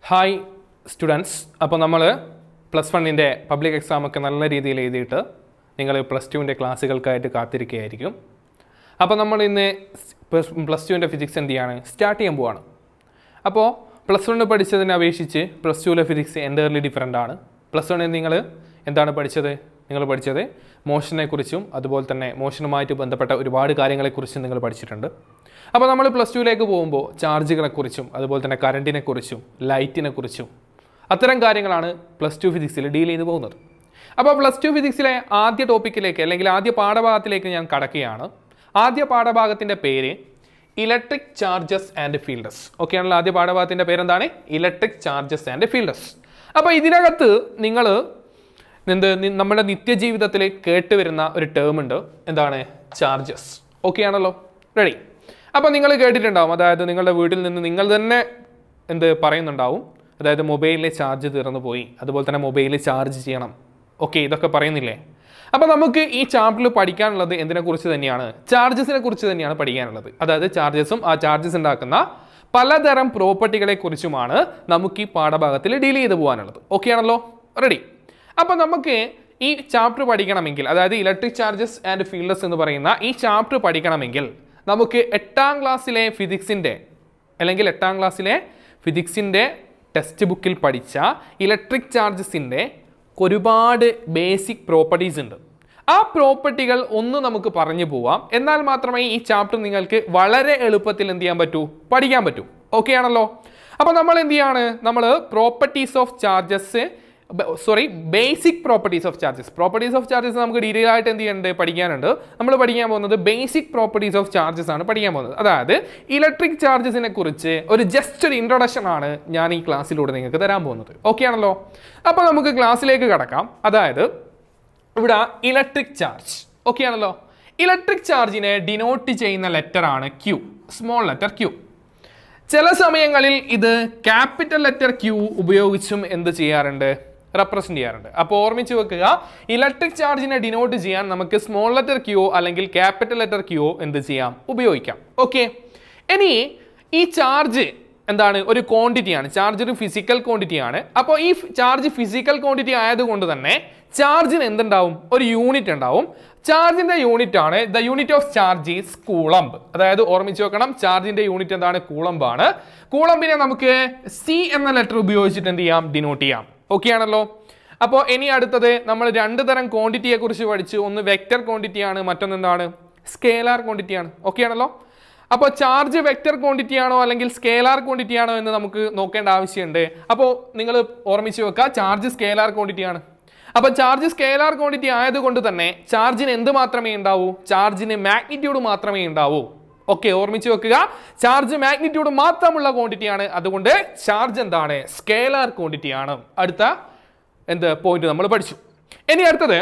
Hi students അപ്പോൾ നമ്മൾ plus വണ്ണിൻ്റെ പബ്ലിക് എക്സാമൊക്കെ നല്ല രീതിയിൽ എഴുതിയിട്ട് നിങ്ങൾ പ്ലസ് ടുവിൻ്റെ ക്ലാസ്സുകൾക്കായിട്ട് കാത്തിരിക്കുകയായിരിക്കും അപ്പോൾ നമ്മൾ ഇന്ന് പ്ലസ് ടുവിൻ്റെ ഫിസിക്സ് എന്ത് ചെയ്യാണ് സ്റ്റാർട്ട് ചെയ്യാൻ പോവാണ് അപ്പോൾ പ്ലസ് വണ്ണ് പഠിച്ചതിനെ അപേക്ഷിച്ച് പ്ലസ് ടുവിലെ ഫിസിക്സ് എൻ്റയർലി ഡിഫറെൻ്റ് ആണ് പ്ലസ് വണ്ണിൽ നിങ്ങൾ എന്താണ് പഠിച്ചത് നിങ്ങൾ പഠിച്ചത് മോഷനെക്കുറിച്ചും അതുപോലെ തന്നെ മോഷനുമായിട്ട് ബന്ധപ്പെട്ട ഒരുപാട് കാര്യങ്ങളെക്കുറിച്ചും നിങ്ങൾ പഠിച്ചിട്ടുണ്ട് അപ്പോൾ നമ്മൾ പ്ലസ് ടുവിലേക്ക് പോകുമ്പോൾ ചാർജുകളെക്കുറിച്ചും അതുപോലെ തന്നെ കറണ്ടിനെക്കുറിച്ചും ലൈറ്റിനെക്കുറിച്ചും അത്തരം കാര്യങ്ങളാണ് പ്ലസ് ടു ഫിസിക്സിൽ ഡീൽ ചെയ്ത് പോകുന്നത് അപ്പോൾ പ്ലസ് ടു ഫിസിക്സിലെ ആദ്യ ടോപ്പിക്കിലേക്ക് അല്ലെങ്കിൽ ആദ്യ പാഠഭാഗത്തിലേക്ക് ഞാൻ കടക്കുകയാണ് ആദ്യ പാഠഭാഗത്തിൻ്റെ പേര് ഇലക്ട്രിക് ചാർജസ് ആൻഡ് ഫീൽഡസ് ഓക്കെയാണല്ലോ ആദ്യ പാഠഭാഗത്തിൻ്റെ പേരെന്താണ് ഇലക്ട്രിക് ചാർജസ് ആൻഡ് ഫീൽഡസ് അപ്പോൾ ഇതിനകത്ത് നിങ്ങൾ എന്ത് നി- നമ്മുടെ നിത്യജീവിതത്തിൽ കേട്ടുവരുന്ന ഒരു ടേം ഉണ്ട് എന്താണ് ചാർജസ് ഓക്കെ ആണല്ലോ റെഡി അപ്പോൾ നിങ്ങൾ കേട്ടിട്ടുണ്ടാവും അതായത് നിങ്ങളുടെ വീട്ടിൽ നിന്ന് നിങ്ങൾ തന്നെ എന്ത് പറയുന്നുണ്ടാവും അതായത് മൊബൈലിലെ ചാർജ് തീർന്നു പോയി അതുപോലെ തന്നെ മൊബൈലിൽ ചാർജ് ചെയ്യണം ഓക്കെ ഇതൊക്കെ പറയുന്നില്ലേ അപ്പോൾ നമുക്ക് ഈ ചാപ്റ്ററിൽ പഠിക്കാനുള്ളത് എന്തിനെക്കുറിച്ച് തന്നെയാണ് ചാർജസിനെ കുറിച്ച് തന്നെയാണ് പഠിക്കാനുള്ളത് അതായത് ചാർജസും ആ ചാർജസ് ഉണ്ടാക്കുന്ന പലതരം പ്രോപ്പർട്ടികളെ കുറിച്ചുമാണ് നമുക്ക് ഈ പാഠഭാഗത്തിൽ ഡീൽ ചെയ്ത് പോകാനുള്ളത് ഓക്കെ ആണല്ലോ റെഡി അപ്പോൾ നമുക്ക് ഈ ചാപ്റ്റർ പഠിക്കണമെങ്കിൽ അതായത് ഇലക്ട്രിക് ചാർജസ് ആൻഡ് ഫീൽഡസ് എന്ന് പറയുന്ന ഈ ചാപ്റ്റർ പഠിക്കണമെങ്കിൽ നമുക്ക് എട്ടാം ക്ലാസ്സിലെ ഫിസിക്സിൻ്റെ അല്ലെങ്കിൽ എട്ടാം ക്ലാസ്സിലെ ഫിസിക്സിൻ്റെ ടെക്സ്റ്റ് ബുക്കിൽ പഠിച്ച ഇലക്ട്രിക് ചാർജസിൻ്റെ ഒരുപാട് ബേസിക് പ്രോപ്പർട്ടീസ് ഉണ്ട് ആ പ്രോപ്പർട്ടികൾ ഒന്ന് നമുക്ക് പറഞ്ഞു പോവാം എന്നാൽ മാത്രമേ ഈ ചാപ്റ്റർ നിങ്ങൾക്ക് വളരെ എളുപ്പത്തിൽ എന്ത് ചെയ്യാൻ പറ്റൂ പഠിക്കാൻ പറ്റൂ ഓക്കെ ആണല്ലോ അപ്പോൾ നമ്മൾ എന്ത് ചെയ്യാണ് നമ്മൾ properties of charges sorry basic properties of charges properties of charges നമുക്ക് ഡീറ്റെയിൽ ആയിട്ട് എന്ത് ചെയ്യുന്നുണ്ട് പഠിക്കാനുണ്ട് നമ്മൾ പഠിക്കാൻ പോകുന്നത് ബേസിക് പ്രോപ്പർട്ടീസ് ഓഫ് ചാർജസ് ആണ് പഠിക്കാൻ പോകുന്നത് അതായത് ഇലക്ട്രിക് ചാർജസിനെ കുറിച്ച് ഒരു ജസ്റ്റ് ഒരു ഇൻട്രൊഡക്ഷൻ ആണ് ഞാൻ ഈ ക്ലാസ്സിലൂടെ നിങ്ങൾക്ക് തരാൻ പോകുന്നത് ഓക്കെ ആണല്ലോ അപ്പോൾ നമുക്ക് ക്ലാസ്സിലേക്ക് കടക്കാം അതായത് ഇവിടെ ഇലക്ട്രിക് ചാർജ് ഓക്കെ ആണല്ലോ ഇലക്ട്രിക് ചാർജിനെ ഡിനോട്ട് ചെയ്യുന്ന ലെറ്റർ ആണ് ക്യൂ സ്മോൾ ലെറ്റർ ക്യൂ ചില സമയങ്ങളിൽ ഇത് ക്യാപിറ്റൽ ലെറ്റർ ക്യൂ ഉപയോഗിച്ചും എന്ത് ചെയ്യാറുണ്ട് റെപ്രസെന്റ് ചെയ്യാറുണ്ട് അപ്പോൾ ഓർമ്മിച്ച് വെക്കുക ഇലക്ട്രിക് ചാർജിനെ ഡിനോട്ട് ചെയ്യാൻ നമുക്ക് സ്മോൾ ലെറ്റർ ക്യൂ അല്ലെങ്കിൽ ക്യാപിറ്റൽ ലെറ്റർ ക്യൂ എന്ത് ചെയ്യാം ഉപയോഗിക്കാം ഓക്കെ ഇനി ഈ ചാർജ് എന്താണ് ഒരു ക്വാണ്ടിറ്റിയാണ് ചാർജ് ഒരു ഫിസിക്കൽ ക്വാണ്ടിറ്റിയാണ് അപ്പോൾ ഈ ചാർജ് ഫിസിക്കൽ ക്വാണ്ടിറ്റി ആയതുകൊണ്ട് തന്നെ ചാർജിന് എന്തുണ്ടാവും ഒരു യൂണിറ്റ് ഉണ്ടാവും ചാർജിന്റെ യൂണിറ്റ് ആണ് the unit of charge is coulomb അതായത് ഓർമ്മിച്ച് വെക്കണം ചാർജിന്റെ യൂണിറ്റ് എന്താണ് കൂളംബ് ആണ് കൂളംബിനെ നമുക്ക് സി എന്ന ലെറ്റർ ഉപയോഗിച്ചിട്ട് എന്ത് ചെയ്യാം ഡിനോട്ട് ചെയ്യാം ഓക്കെ ആണല്ലോ അപ്പോൾ ഇനി അടുത്തത് നമ്മൾ രണ്ട് തരം ക്വാണ്ടിറ്റിയെ കുറിച്ച് പഠിച്ചു ഒന്ന് വെക്റ്റർ ക്വാണ്ടിറ്റി ആണ് മറ്റൊന്ന് എന്താണ് സ്കേലാർ ക്വാണ്ടിറ്റി ആണ് ഓക്കെ ആണല്ലോ അപ്പോൾ ചാർജ് വെക്റ്റർ ക്വാണ്ടിറ്റി ആണോ അല്ലെങ്കിൽ സ്കേലാർ ക്വാണ്ടിറ്റി ആണോ എന്ന് നമുക്ക് നോക്കേണ്ട ആവശ്യമുണ്ട് അപ്പോൾ നിങ്ങൾ ഓർമ്മിച്ച് വെക്കുക ചാർജ് സ്കേലാർ ക്വാണ്ടിറ്റി ആണ് അപ്പോൾ ചാർജ് സ്കേലാർ ക്വാണ്ടിറ്റി ആയതുകൊണ്ട് തന്നെ ചാർജിന് എന്ത് മാത്രമേ ഉണ്ടാവൂ ചാർജിന് മാഗ്നിറ്റ്യൂഡ് മാത്രമേ ഉണ്ടാവൂ ഓക്കെ ഓർമ്മിച്ച് വെക്കുക ചാർജ് മാഗ്നിറ്റ്യൂഡ് മാത്രമുള്ള ക്വാണ്ടിറ്റി ആണ് അതുകൊണ്ട് ചാർജ് എന്താണ് സ്കേലാർ ക്വാണ്ടിറ്റി ആണ് അടുത്ത എന്ത് പോയിന്റ് നമ്മൾ പഠിച്ചു ഇനി അടുത്തത്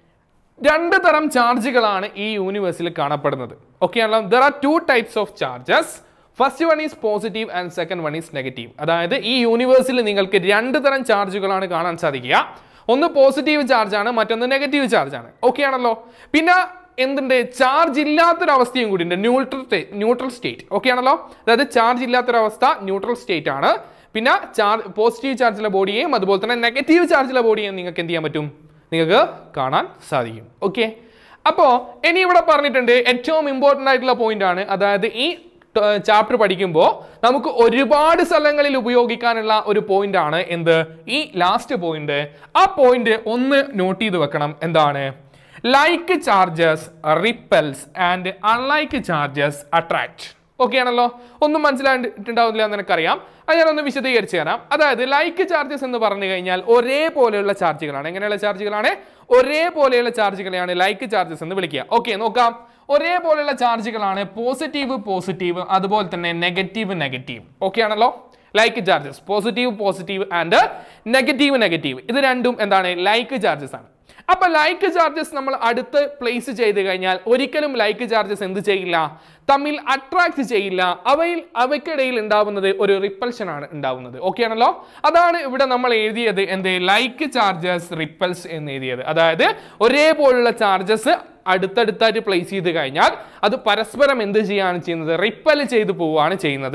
രണ്ട് തരം ചാർജുകളാണ് ഈ യൂണിവേഴ്സിൽ കാണപ്പെടുന്നത് ഓക്കെ ആണല്ലോ there are two types of charges first one is positive and second one is negative അതായത് ഈ യൂണിവേഴ്സിൽ നിങ്ങൾക്ക് രണ്ട് തരം ചാർജുകളാണ് കാണാൻ സാധിക്കുക ഒന്ന് പോസിറ്റീവ് ചാർജ് ആണ് മറ്റൊന്ന് നെഗറ്റീവ് ചാർജ് ആണ് ഓക്കെ ആണല്ലോ പിന്നെ എന്തുണ്ട് ചാർജ് ഇല്ലാത്തൊരവസ്ഥയും കൂടി ഉണ്ട് ന്യൂട്രൽ ന്യൂട്രൽ സ്റ്റേറ്റ് ഓക്കെ ആണല്ലോ അതായത് ചാർജ് ഇല്ലാത്തൊരവസ്ഥ ന്യൂട്രൽ സ്റ്റേറ്റ് ആണ് പിന്നെ ചാർജ് പോസിറ്റീവ് ചാർജിലെ ബോഡിയെയും അതുപോലെ തന്നെ നെഗറ്റീവ് ചാർജിലെ ബോഡിയെയും നിങ്ങൾക്ക് എന്ത് ചെയ്യാൻ പറ്റും നിങ്ങൾക്ക് കാണാൻ സാധിക്കും ഓക്കെ അപ്പോൾ ഇനി ഇവിടെ പറഞ്ഞിട്ടുണ്ട് ഏറ്റവും ഇമ്പോർട്ടൻ്റ് ആയിട്ടുള്ള പോയിന്റ് ആണ് അതായത് ഈ ചാപ്റ്റർ പഠിക്കുമ്പോൾ നമുക്ക് ഒരുപാട് സ്ഥലങ്ങളിൽ ഉപയോഗിക്കാനുള്ള ഒരു പോയിന്റ് ആണ് എന്ത് ഈ ലാസ്റ്റ് പോയിന്റ് ആ പോയിന്റ് ഒന്ന് നോട്ട് ചെയ്ത് വെക്കണം എന്താണ് like charges repels and unlike charges attract okay ആണല്ലോ ഒന്നും മനസ്സിലായിട്ടുണ്ടാവില്ല എന്ന് എനിക്കറിയാം അത് ഞാനൊന്ന് വിശദീകരിച്ച് തരാം അതായത് ലൈക്ക് ചാർജസ് എന്ന് പറഞ്ഞു കഴിഞ്ഞാൽ ഒരേപോലെയുള്ള ചാർജുകളാണ് എങ്ങനെയുള്ള ചാർജുകളാണ് ഒരേപോലെയുള്ള ചാർജുകളെയാണ് ലൈക്ക് ചാർജസ് എന്ന് വിളിക്കുക ഓക്കെ നോക്കാം ഒരേപോലെയുള്ള ചാർജുകളാണ് പോസിറ്റീവ് പോസിറ്റീവ് അതുപോലെ തന്നെ നെഗറ്റീവ് നെഗറ്റീവ് ഓക്കെ ആണല്ലോ like charges positive positive and negative negative ഇത് രണ്ടും എന്താണ് ലൈക്ക് ചാർജസ് ആണ് അപ്പൊ ലൈക്ക് ചാർജസ് നമ്മൾ അടുത്ത് പ്ലേസ് ചെയ്ത് കഴിഞ്ഞാൽ ഒരിക്കലും ലൈക്ക് ചാർജസ് എന്ത് ചെയ്യില്ല തമ്മിൽ അട്രാക്ട് ചെയ്യില്ല അവയിൽ അവയ്ക്കിടയിൽ ഉണ്ടാവുന്നത് ഒരു റിപ്പൽഷൻ ആണ് ഉണ്ടാവുന്നത് ഓക്കെ ആണല്ലോ അതാണ് ഇവിടെ നമ്മൾ എഴുതിയത് എന്ത് ലൈക്ക് ചാർജസ് റിപ്പൽസ് എന്ന് എഴുതിയത് അതായത് ഒരേപോലുള്ള ചാർജസ് അടുത്തടുത്തായിട്ട് പ്ലേസ് ചെയ്ത് കഴിഞ്ഞാൽ അത് പരസ്പരം എന്ത് ചെയ്യുകയാണ് ചെയ്യുന്നത് റിപ്പൽ ചെയ്തു പോവുകയാണ് ചെയ്യുന്നത്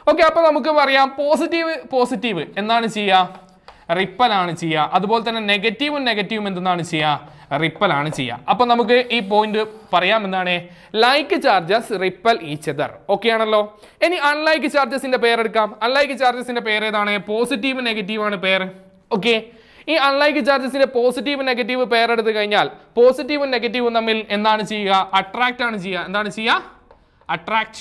ഓക്കെ അപ്പോൾ നമുക്ക് പറയാം പോസിറ്റീവ് പോസിറ്റീവ് എന്താണ് ചെയ്യുക റിപ്പൽ ആണ് ചെയ്യുക അതുപോലെ തന്നെ നെഗറ്റീവും നെഗറ്റീവും എന്താണ് ചെയ്യുക റിപ്പൽ ആണ് ചെയ്യുക അപ്പൊ നമുക്ക് ഈ പോയിന്റ് പറയാം എന്താണ് like charges repel each other okay ആണല്ലോ ഇനി അൺലൈക്ക് ചാർജസിന്റെ പേരെടുക്കാം അൺലൈക്ക് ചാർജസിന്റെ പേര് ഏതാണ് പോസിറ്റീവ് നെഗറ്റീവ് ആണ് പേര് ഓക്കെ ഈ അൺലൈക്ക് ചാർജസിന്റെ പോസിറ്റീവ് നെഗറ്റീവ് പേരെടുത്ത് കഴിഞ്ഞാൽ പോസിറ്റീവും നെഗറ്റീവും തമ്മിൽ എന്താണ് ചെയ്യുക അട്രാക്റ്റ് ആണ് ചെയ്യുക എന്താണ് ചെയ്യുക അട്രാക്ട്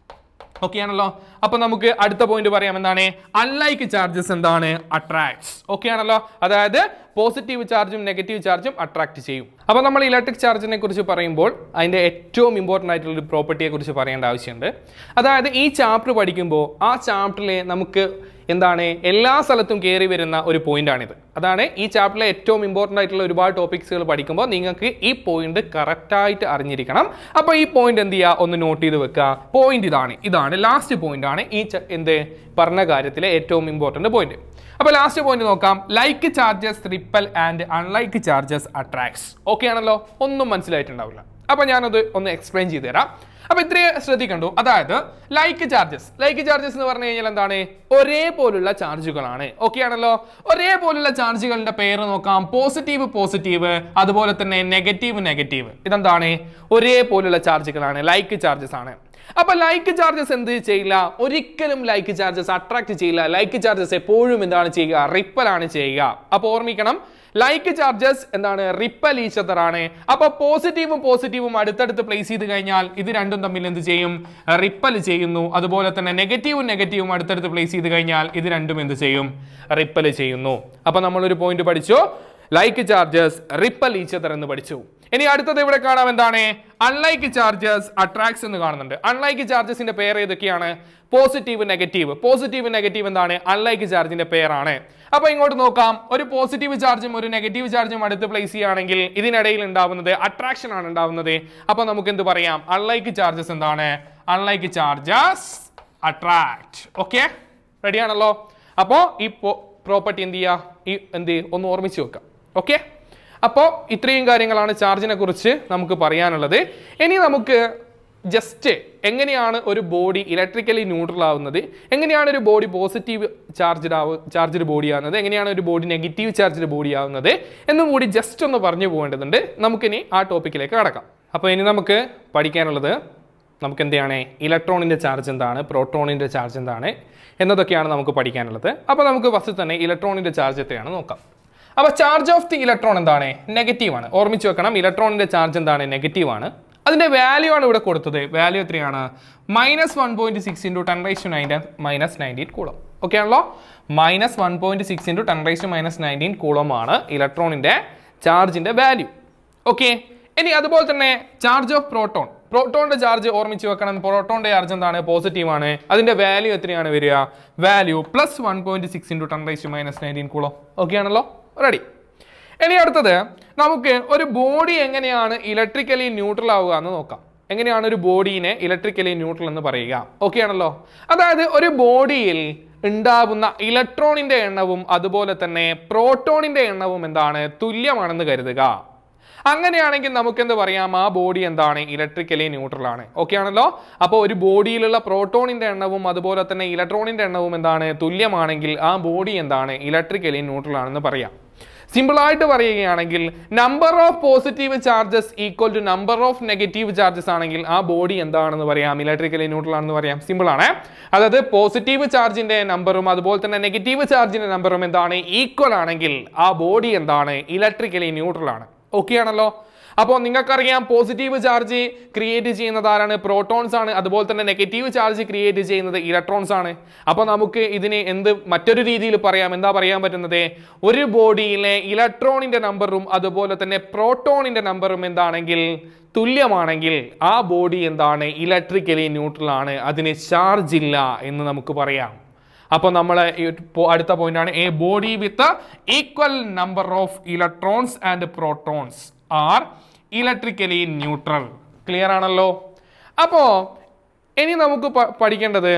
ഓക്കെ ആണല്ലോ അപ്പൊ നമുക്ക് അടുത്ത പോയിന്റ് പറയാം എന്താണ് അൺലൈക്ക് ചാർജസ് എന്താണ് അട്രാക്ട്സ് ഓക്കെ ആണല്ലോ അതായത് പോസിറ്റീവ് ചാർജും നെഗറ്റീവ് ചാർജും അട്രാക്ട് ചെയ്യും അപ്പോൾ നമ്മൾ ഇലക്ട്രിക് ചാർജിനെ കുറിച്ച് പറയുമ്പോൾ അതിൻ്റെ ഏറ്റവും ഇമ്പോർട്ടൻ്റ് ആയിട്ടുള്ള ഒരു പ്രോപ്പർട്ടിയെ കുറിച്ച് പറയേണ്ട ആവശ്യമുണ്ട് അതായത് ഈ ചാപ്റ്റർ പഠിക്കുമ്പോൾ ആ ചാപ്റ്ററിലെ നമുക്ക് എന്താണ് എല്ലാ സ്ഥലത്തും കയറി വരുന്ന ഒരു പോയിന്റാണിത് അതാണ് ഈ ചാപ്റ്ററിലെ ഏറ്റവും ഇമ്പോർട്ടൻ്റ് ആയിട്ടുള്ള ഒരുപാട് ടോപ്പിക്സുകൾ പഠിക്കുമ്പോൾ നിങ്ങൾക്ക് ഈ പോയിന്റ് കറക്റ്റായിട്ട് അറിഞ്ഞിരിക്കണം അപ്പോൾ ഈ പോയിന്റ് എന്ത് ചെയ്യുക ഒന്ന് നോട്ട് ചെയ്ത് വെക്കുക പോയിന്റ് ഇതാണ് ഇതാണ് ലാസ്റ്റ് പോയിന്റ് ആണ് ഈ ച- എന്ത് പറഞ്ഞ കാര്യത്തിലെ ഏറ്റവും ഇമ്പോർട്ടൻ്റ് പോയിന്റ് അപ്പോൾ ലാസ്റ്റ് പോയിന്റ് നോക്കാം like charges repel and unlike charges attracts okay ആണല്ലോ ഒന്നും മനസ്സിലായിട്ടുണ്ടാവില്ല അപ്പോൾ ഞാനത് ഒന്ന് എക്സ്പ്ലെയിൻ ചെയ്തു തരാം അപ്പോൾ ഇത്രയും ശ്രദ്ധിക്കണ്ടു അതായത് ലൈക്ക് ചാർജസ് ലൈക്ക് ചാർജസ് എന്ന് പറഞ്ഞു കഴിഞ്ഞാൽ എന്താണ് ഒരേപോലുള്ള ചാർജുകളാണ് ഓക്കെ ആണല്ലോ ഒരേപോലുള്ള ചാർജുകളുടെ പേര് നോക്കാം പോസിറ്റീവ് പോസിറ്റീവ് അതുപോലെ തന്നെ നെഗറ്റീവ് നെഗറ്റീവ് ഇതെന്താണ് ഒരേപോലുള്ള ചാർജുകളാണ് ലൈക്ക് ചാർജസ് ആണ് അപ്പൊ ലൈക്ക് ചാർജസ് എന്ത് ചെയ്യില്ല ഒരിക്കലും ലൈക്ക് ചാർജസ് അട്രാക്ട് ചെയ്യില്ല ലൈക്ക് ചാർജസ് എപ്പോഴും എന്താണ് ചെയ്യുക റിപ്പൽ ആണ് ചെയ്യുക അപ്പൊ ഓർമ്മിക്കണം ലൈക്ക് ചാർജസ് എന്താണ് റിപ്പൽ ഈച്ചതർ ആണ് അപ്പൊ പോസിറ്റീവും പോസിറ്റീവും അടുത്തടുത്ത് പ്ലേസ് ചെയ്ത് കഴിഞ്ഞാൽ ഇത് രണ്ടും തമ്മിൽ എന്ത് ചെയ്യും റിപ്പൽ ചെയ്യുന്നു അതുപോലെ തന്നെ നെഗറ്റീവും നെഗറ്റീവും അടുത്തടുത്ത് പ്ലേസ് ചെയ്ത് കഴിഞ്ഞാൽ ഇത് രണ്ടും എന്ത് ചെയ്യും റിപ്പൽ ചെയ്യുന്നു അപ്പൊ നമ്മളൊരു പോയിന്റ് പഠിച്ചു ലൈക്ക് ചാർജസ് റിപ്പൽ ഈച്ചതർ എന്ന് പഠിച്ചു ഇനി അടുത്തത് ഇവിടെ കാണാം എന്താണ് അൺലൈക്ക് ചാർജസ് അട്രാക്ട്സ് എന്ന് കാണുന്നുണ്ട് അൺലൈക്ക് ചാർജസിന്റെ പേര് ഏതൊക്കെയാണ് പോസിറ്റീവ് നെഗറ്റീവ് പോസിറ്റീവ് നെഗറ്റീവ് എന്താണ് അൺലൈക്ക് ചാർജിന്റെ പേരാണ് അപ്പൊ ഇങ്ങോട്ട് നോക്കാം ഒരു പോസിറ്റീവ് ചാർജും ഒരു നെഗറ്റീവ് ചാർജും അടുത്ത് പ്ലേസ് ചെയ്യുകയാണെങ്കിൽ ഇതിനിടയിൽ ഉണ്ടാവുന്നത് അട്രാക്ഷൻ ആണ് ഉണ്ടാവുന്നത് അപ്പൊ നമുക്ക് എന്ത് പറയാം അൺലൈക്ക് ചാർജസ് എന്താണ് അൺലൈക്ക് ചാർജസ് അട്രാക്ട് ഓക്കെ റെഡിയാണല്ലോ അപ്പോൾ ഈ പ്രോപ്പർട്ടി എന്ത് ചെയ്യുക ഈ എന്ത് ചെയ്യ്? ഒന്ന് ഓർമ്മിച്ച് വെക്കാം ഓക്കെ അപ്പോൾ ഇത്രയും കാര്യങ്ങളാണ് ചാർജിനെ കുറിച്ച് നമുക്ക് പറയാനുള്ളത് ഇനി നമുക്ക് ജസ്റ്റ് എങ്ങനെയാണ് ഒരു ബോഡി ഇലക്ട്രിക്കലി ന്യൂട്രൽ ആവുന്നത് എങ്ങനെയാണ് ഒരു ബോഡി പോസിറ്റീവ് ചാർജ്ഡ് ആവു ചാർജ്ഡ് ബോഡി ആവുന്നത് എങ്ങനെയാണ് ഒരു ബോഡി നെഗറ്റീവ് ചാർജ്ഡ് ബോഡി ആവുന്നത് എന്നും കൂടി ജസ്റ്റ് ഒന്ന് പറഞ്ഞു പോകേണ്ടതുണ്ട് നമുക്കിനി ആ ടോപ്പിക്കിലേക്ക് കടക്കാം അപ്പോൾ ഇനി നമുക്ക് പഠിക്കാനുള്ളത് നമുക്ക് എന്താണ് ഇലക്ട്രോണിൻ്റെ ചാർജ് എന്താണ് പ്രോട്ടോണിൻ്റെ ചാർജ് എന്താണ് എന്നതൊക്കെയാണ് നമുക്ക് പഠിക്കാനുള്ളത് അപ്പോൾ നമുക്ക് ഫസ്റ്റ് തന്നെ ഇലക്ട്രോണിൻ്റെ ചാർജ് എത്രയാണ് നോക്കാം അപ്പോൾ ചാർജ് ഓഫ് ദി ഇലക്ട്രോൺ എന്താണ് നെഗറ്റീവ് ആണ് ഓർമ്മിച്ച് വെക്കണം ഇലക്ട്രോണിൻ്റെ ചാർജ് എന്താണ് നെഗറ്റീവ് ആണ് അതിൻ്റെ വാല്യൂ ആണ് ഇവിടെ കൊടുത്തത് വാല്യൂ എത്രയാണ് minus one point six into ten raise to nineteen minus nineteen coulomb okay ആണല്ലോ minus one point six into ten raise to minus nineteen coulomb ആണ് ഇലക്ട്രോണിൻ്റെ ചാർജിൻ്റെ വാല്യൂ ഓക്കെ ഇനി അതുപോലെ തന്നെ ചാർജ് ഓഫ് പ്രോട്ടോൺ പ്രോട്ടോണിന്റെ ചാർജ് ഓർമ്മിച്ച് വെക്കണം പ്രോട്ടോണിന്റെ ചാർജ് എന്താണ് പോസിറ്റീവ് ആണ് അതിന്റെ വാല്യൂ എത്രയാണ് വരിക value plus one point six into ten raise minus nineteen coulomb okay ആണല്ലോ റെഡി ഇനി അടുത്തത് നമുക്ക് ഒരു ബോഡി എങ്ങനെയാണ് ഇലക്ട്രിക്കലി ന്യൂട്രൽ ആവുക എന്ന് നോക്കാം എങ്ങനെയാണ് ഒരു ബോഡീനെ ഇലക്ട്രിക്കലി ന്യൂട്രൽ എന്ന് പറയുക ഓക്കെ ആണല്ലോ അതായത് ഒരു ബോഡിയിൽ ഉണ്ടാവുന്ന ഇലക്ട്രോണിന്റെ എണ്ണവും അതുപോലെ തന്നെ പ്രോട്ടോണിന്റെ എണ്ണവും എന്താണ് തുല്യമാണെന്ന് കരുതുക അങ്ങനെയാണെങ്കിൽ നമുക്ക് എന്ത് പറയാം ആ ബോഡി എന്താണ് ഇലക്ട്രിക്കലി ന്യൂട്രൽ ആണ് ഓക്കെ ആണല്ലോ അപ്പോൾ ഒരു ബോഡിയിലുള്ള പ്രോട്ടോണിന്റെ എണ്ണവും അതുപോലെ തന്നെ ഇലക്ട്രോണിന്റെ എണ്ണവും എന്താണ് തുല്യമാണെങ്കിൽ ആ ബോഡി എന്താണ് ഇലക്ട്രിക്കലി ന്യൂട്രൽ ആണെന്ന് പറയാം സിമ്പിൾ ആയിട്ട് പറയുകയാണെങ്കിൽ number of positive charges equal to number of negative charges ആണെങ്കിൽ ആ ബോഡി എന്താണെന്ന് പറയാം ഇലക്ട്രിക്കലി ന്യൂട്രൽ ആണെന്ന് പറയാം സിമ്പിൾ ആണ് അതായത് പോസിറ്റീവ് ചാർജിന്റെ നമ്പറും അതുപോലെ തന്നെ നെഗറ്റീവ് ചാർജിന്റെ നമ്പറും എന്താണ് ഈക്വൽ ആണെങ്കിൽ ആ ബോഡി എന്താണ് ഇലക്ട്രിക്കലി ന്യൂട്രൽ ആണ് ഓക്കെ ആണല്ലോ അപ്പോൾ നിങ്ങൾക്കറിയാം പോസിറ്റീവ് ചാർജ് ക്രിയേറ്റ് ചെയ്യുന്നത് ആരാണ് പ്രോട്ടോൺസ് ആണ് അതുപോലെ തന്നെ നെഗറ്റീവ് ചാർജ് ക്രിയേറ്റ് ചെയ്യുന്നത് ഇലക്ട്രോൺസ് ആണ് അപ്പോൾ നമുക്ക് ഇതിനെ എന്ത് മറ്റൊരു രീതിയിൽ പറയാം എന്താ പറയാൻ പറ്റുന്നത് ഒരു ബോഡിയിലെ ഇലക്ട്രോണിന്റെ നമ്പറും അതുപോലെ തന്നെ പ്രോട്ടോണിന്റെ നമ്പറും എന്താണെങ്കിൽ തുല്യമാണെങ്കിൽ ആ ബോഡി എന്താണ് ഇലക്ട്രിക്കലി ന്യൂട്രൽ ആണ് അതിന് ചാർജ് ഇല്ല എന്ന് നമുക്ക് പറയാം അപ്പോൾ നമ്മൾ അടുത്ത പോയിന്റ് ആണ് a body with equal number of electrons and protons are electrically neutral clear ആണല്ലോ അപ്പോൾ ഇനി നമുക്ക് പ- പഠിക്കേണ്ടത്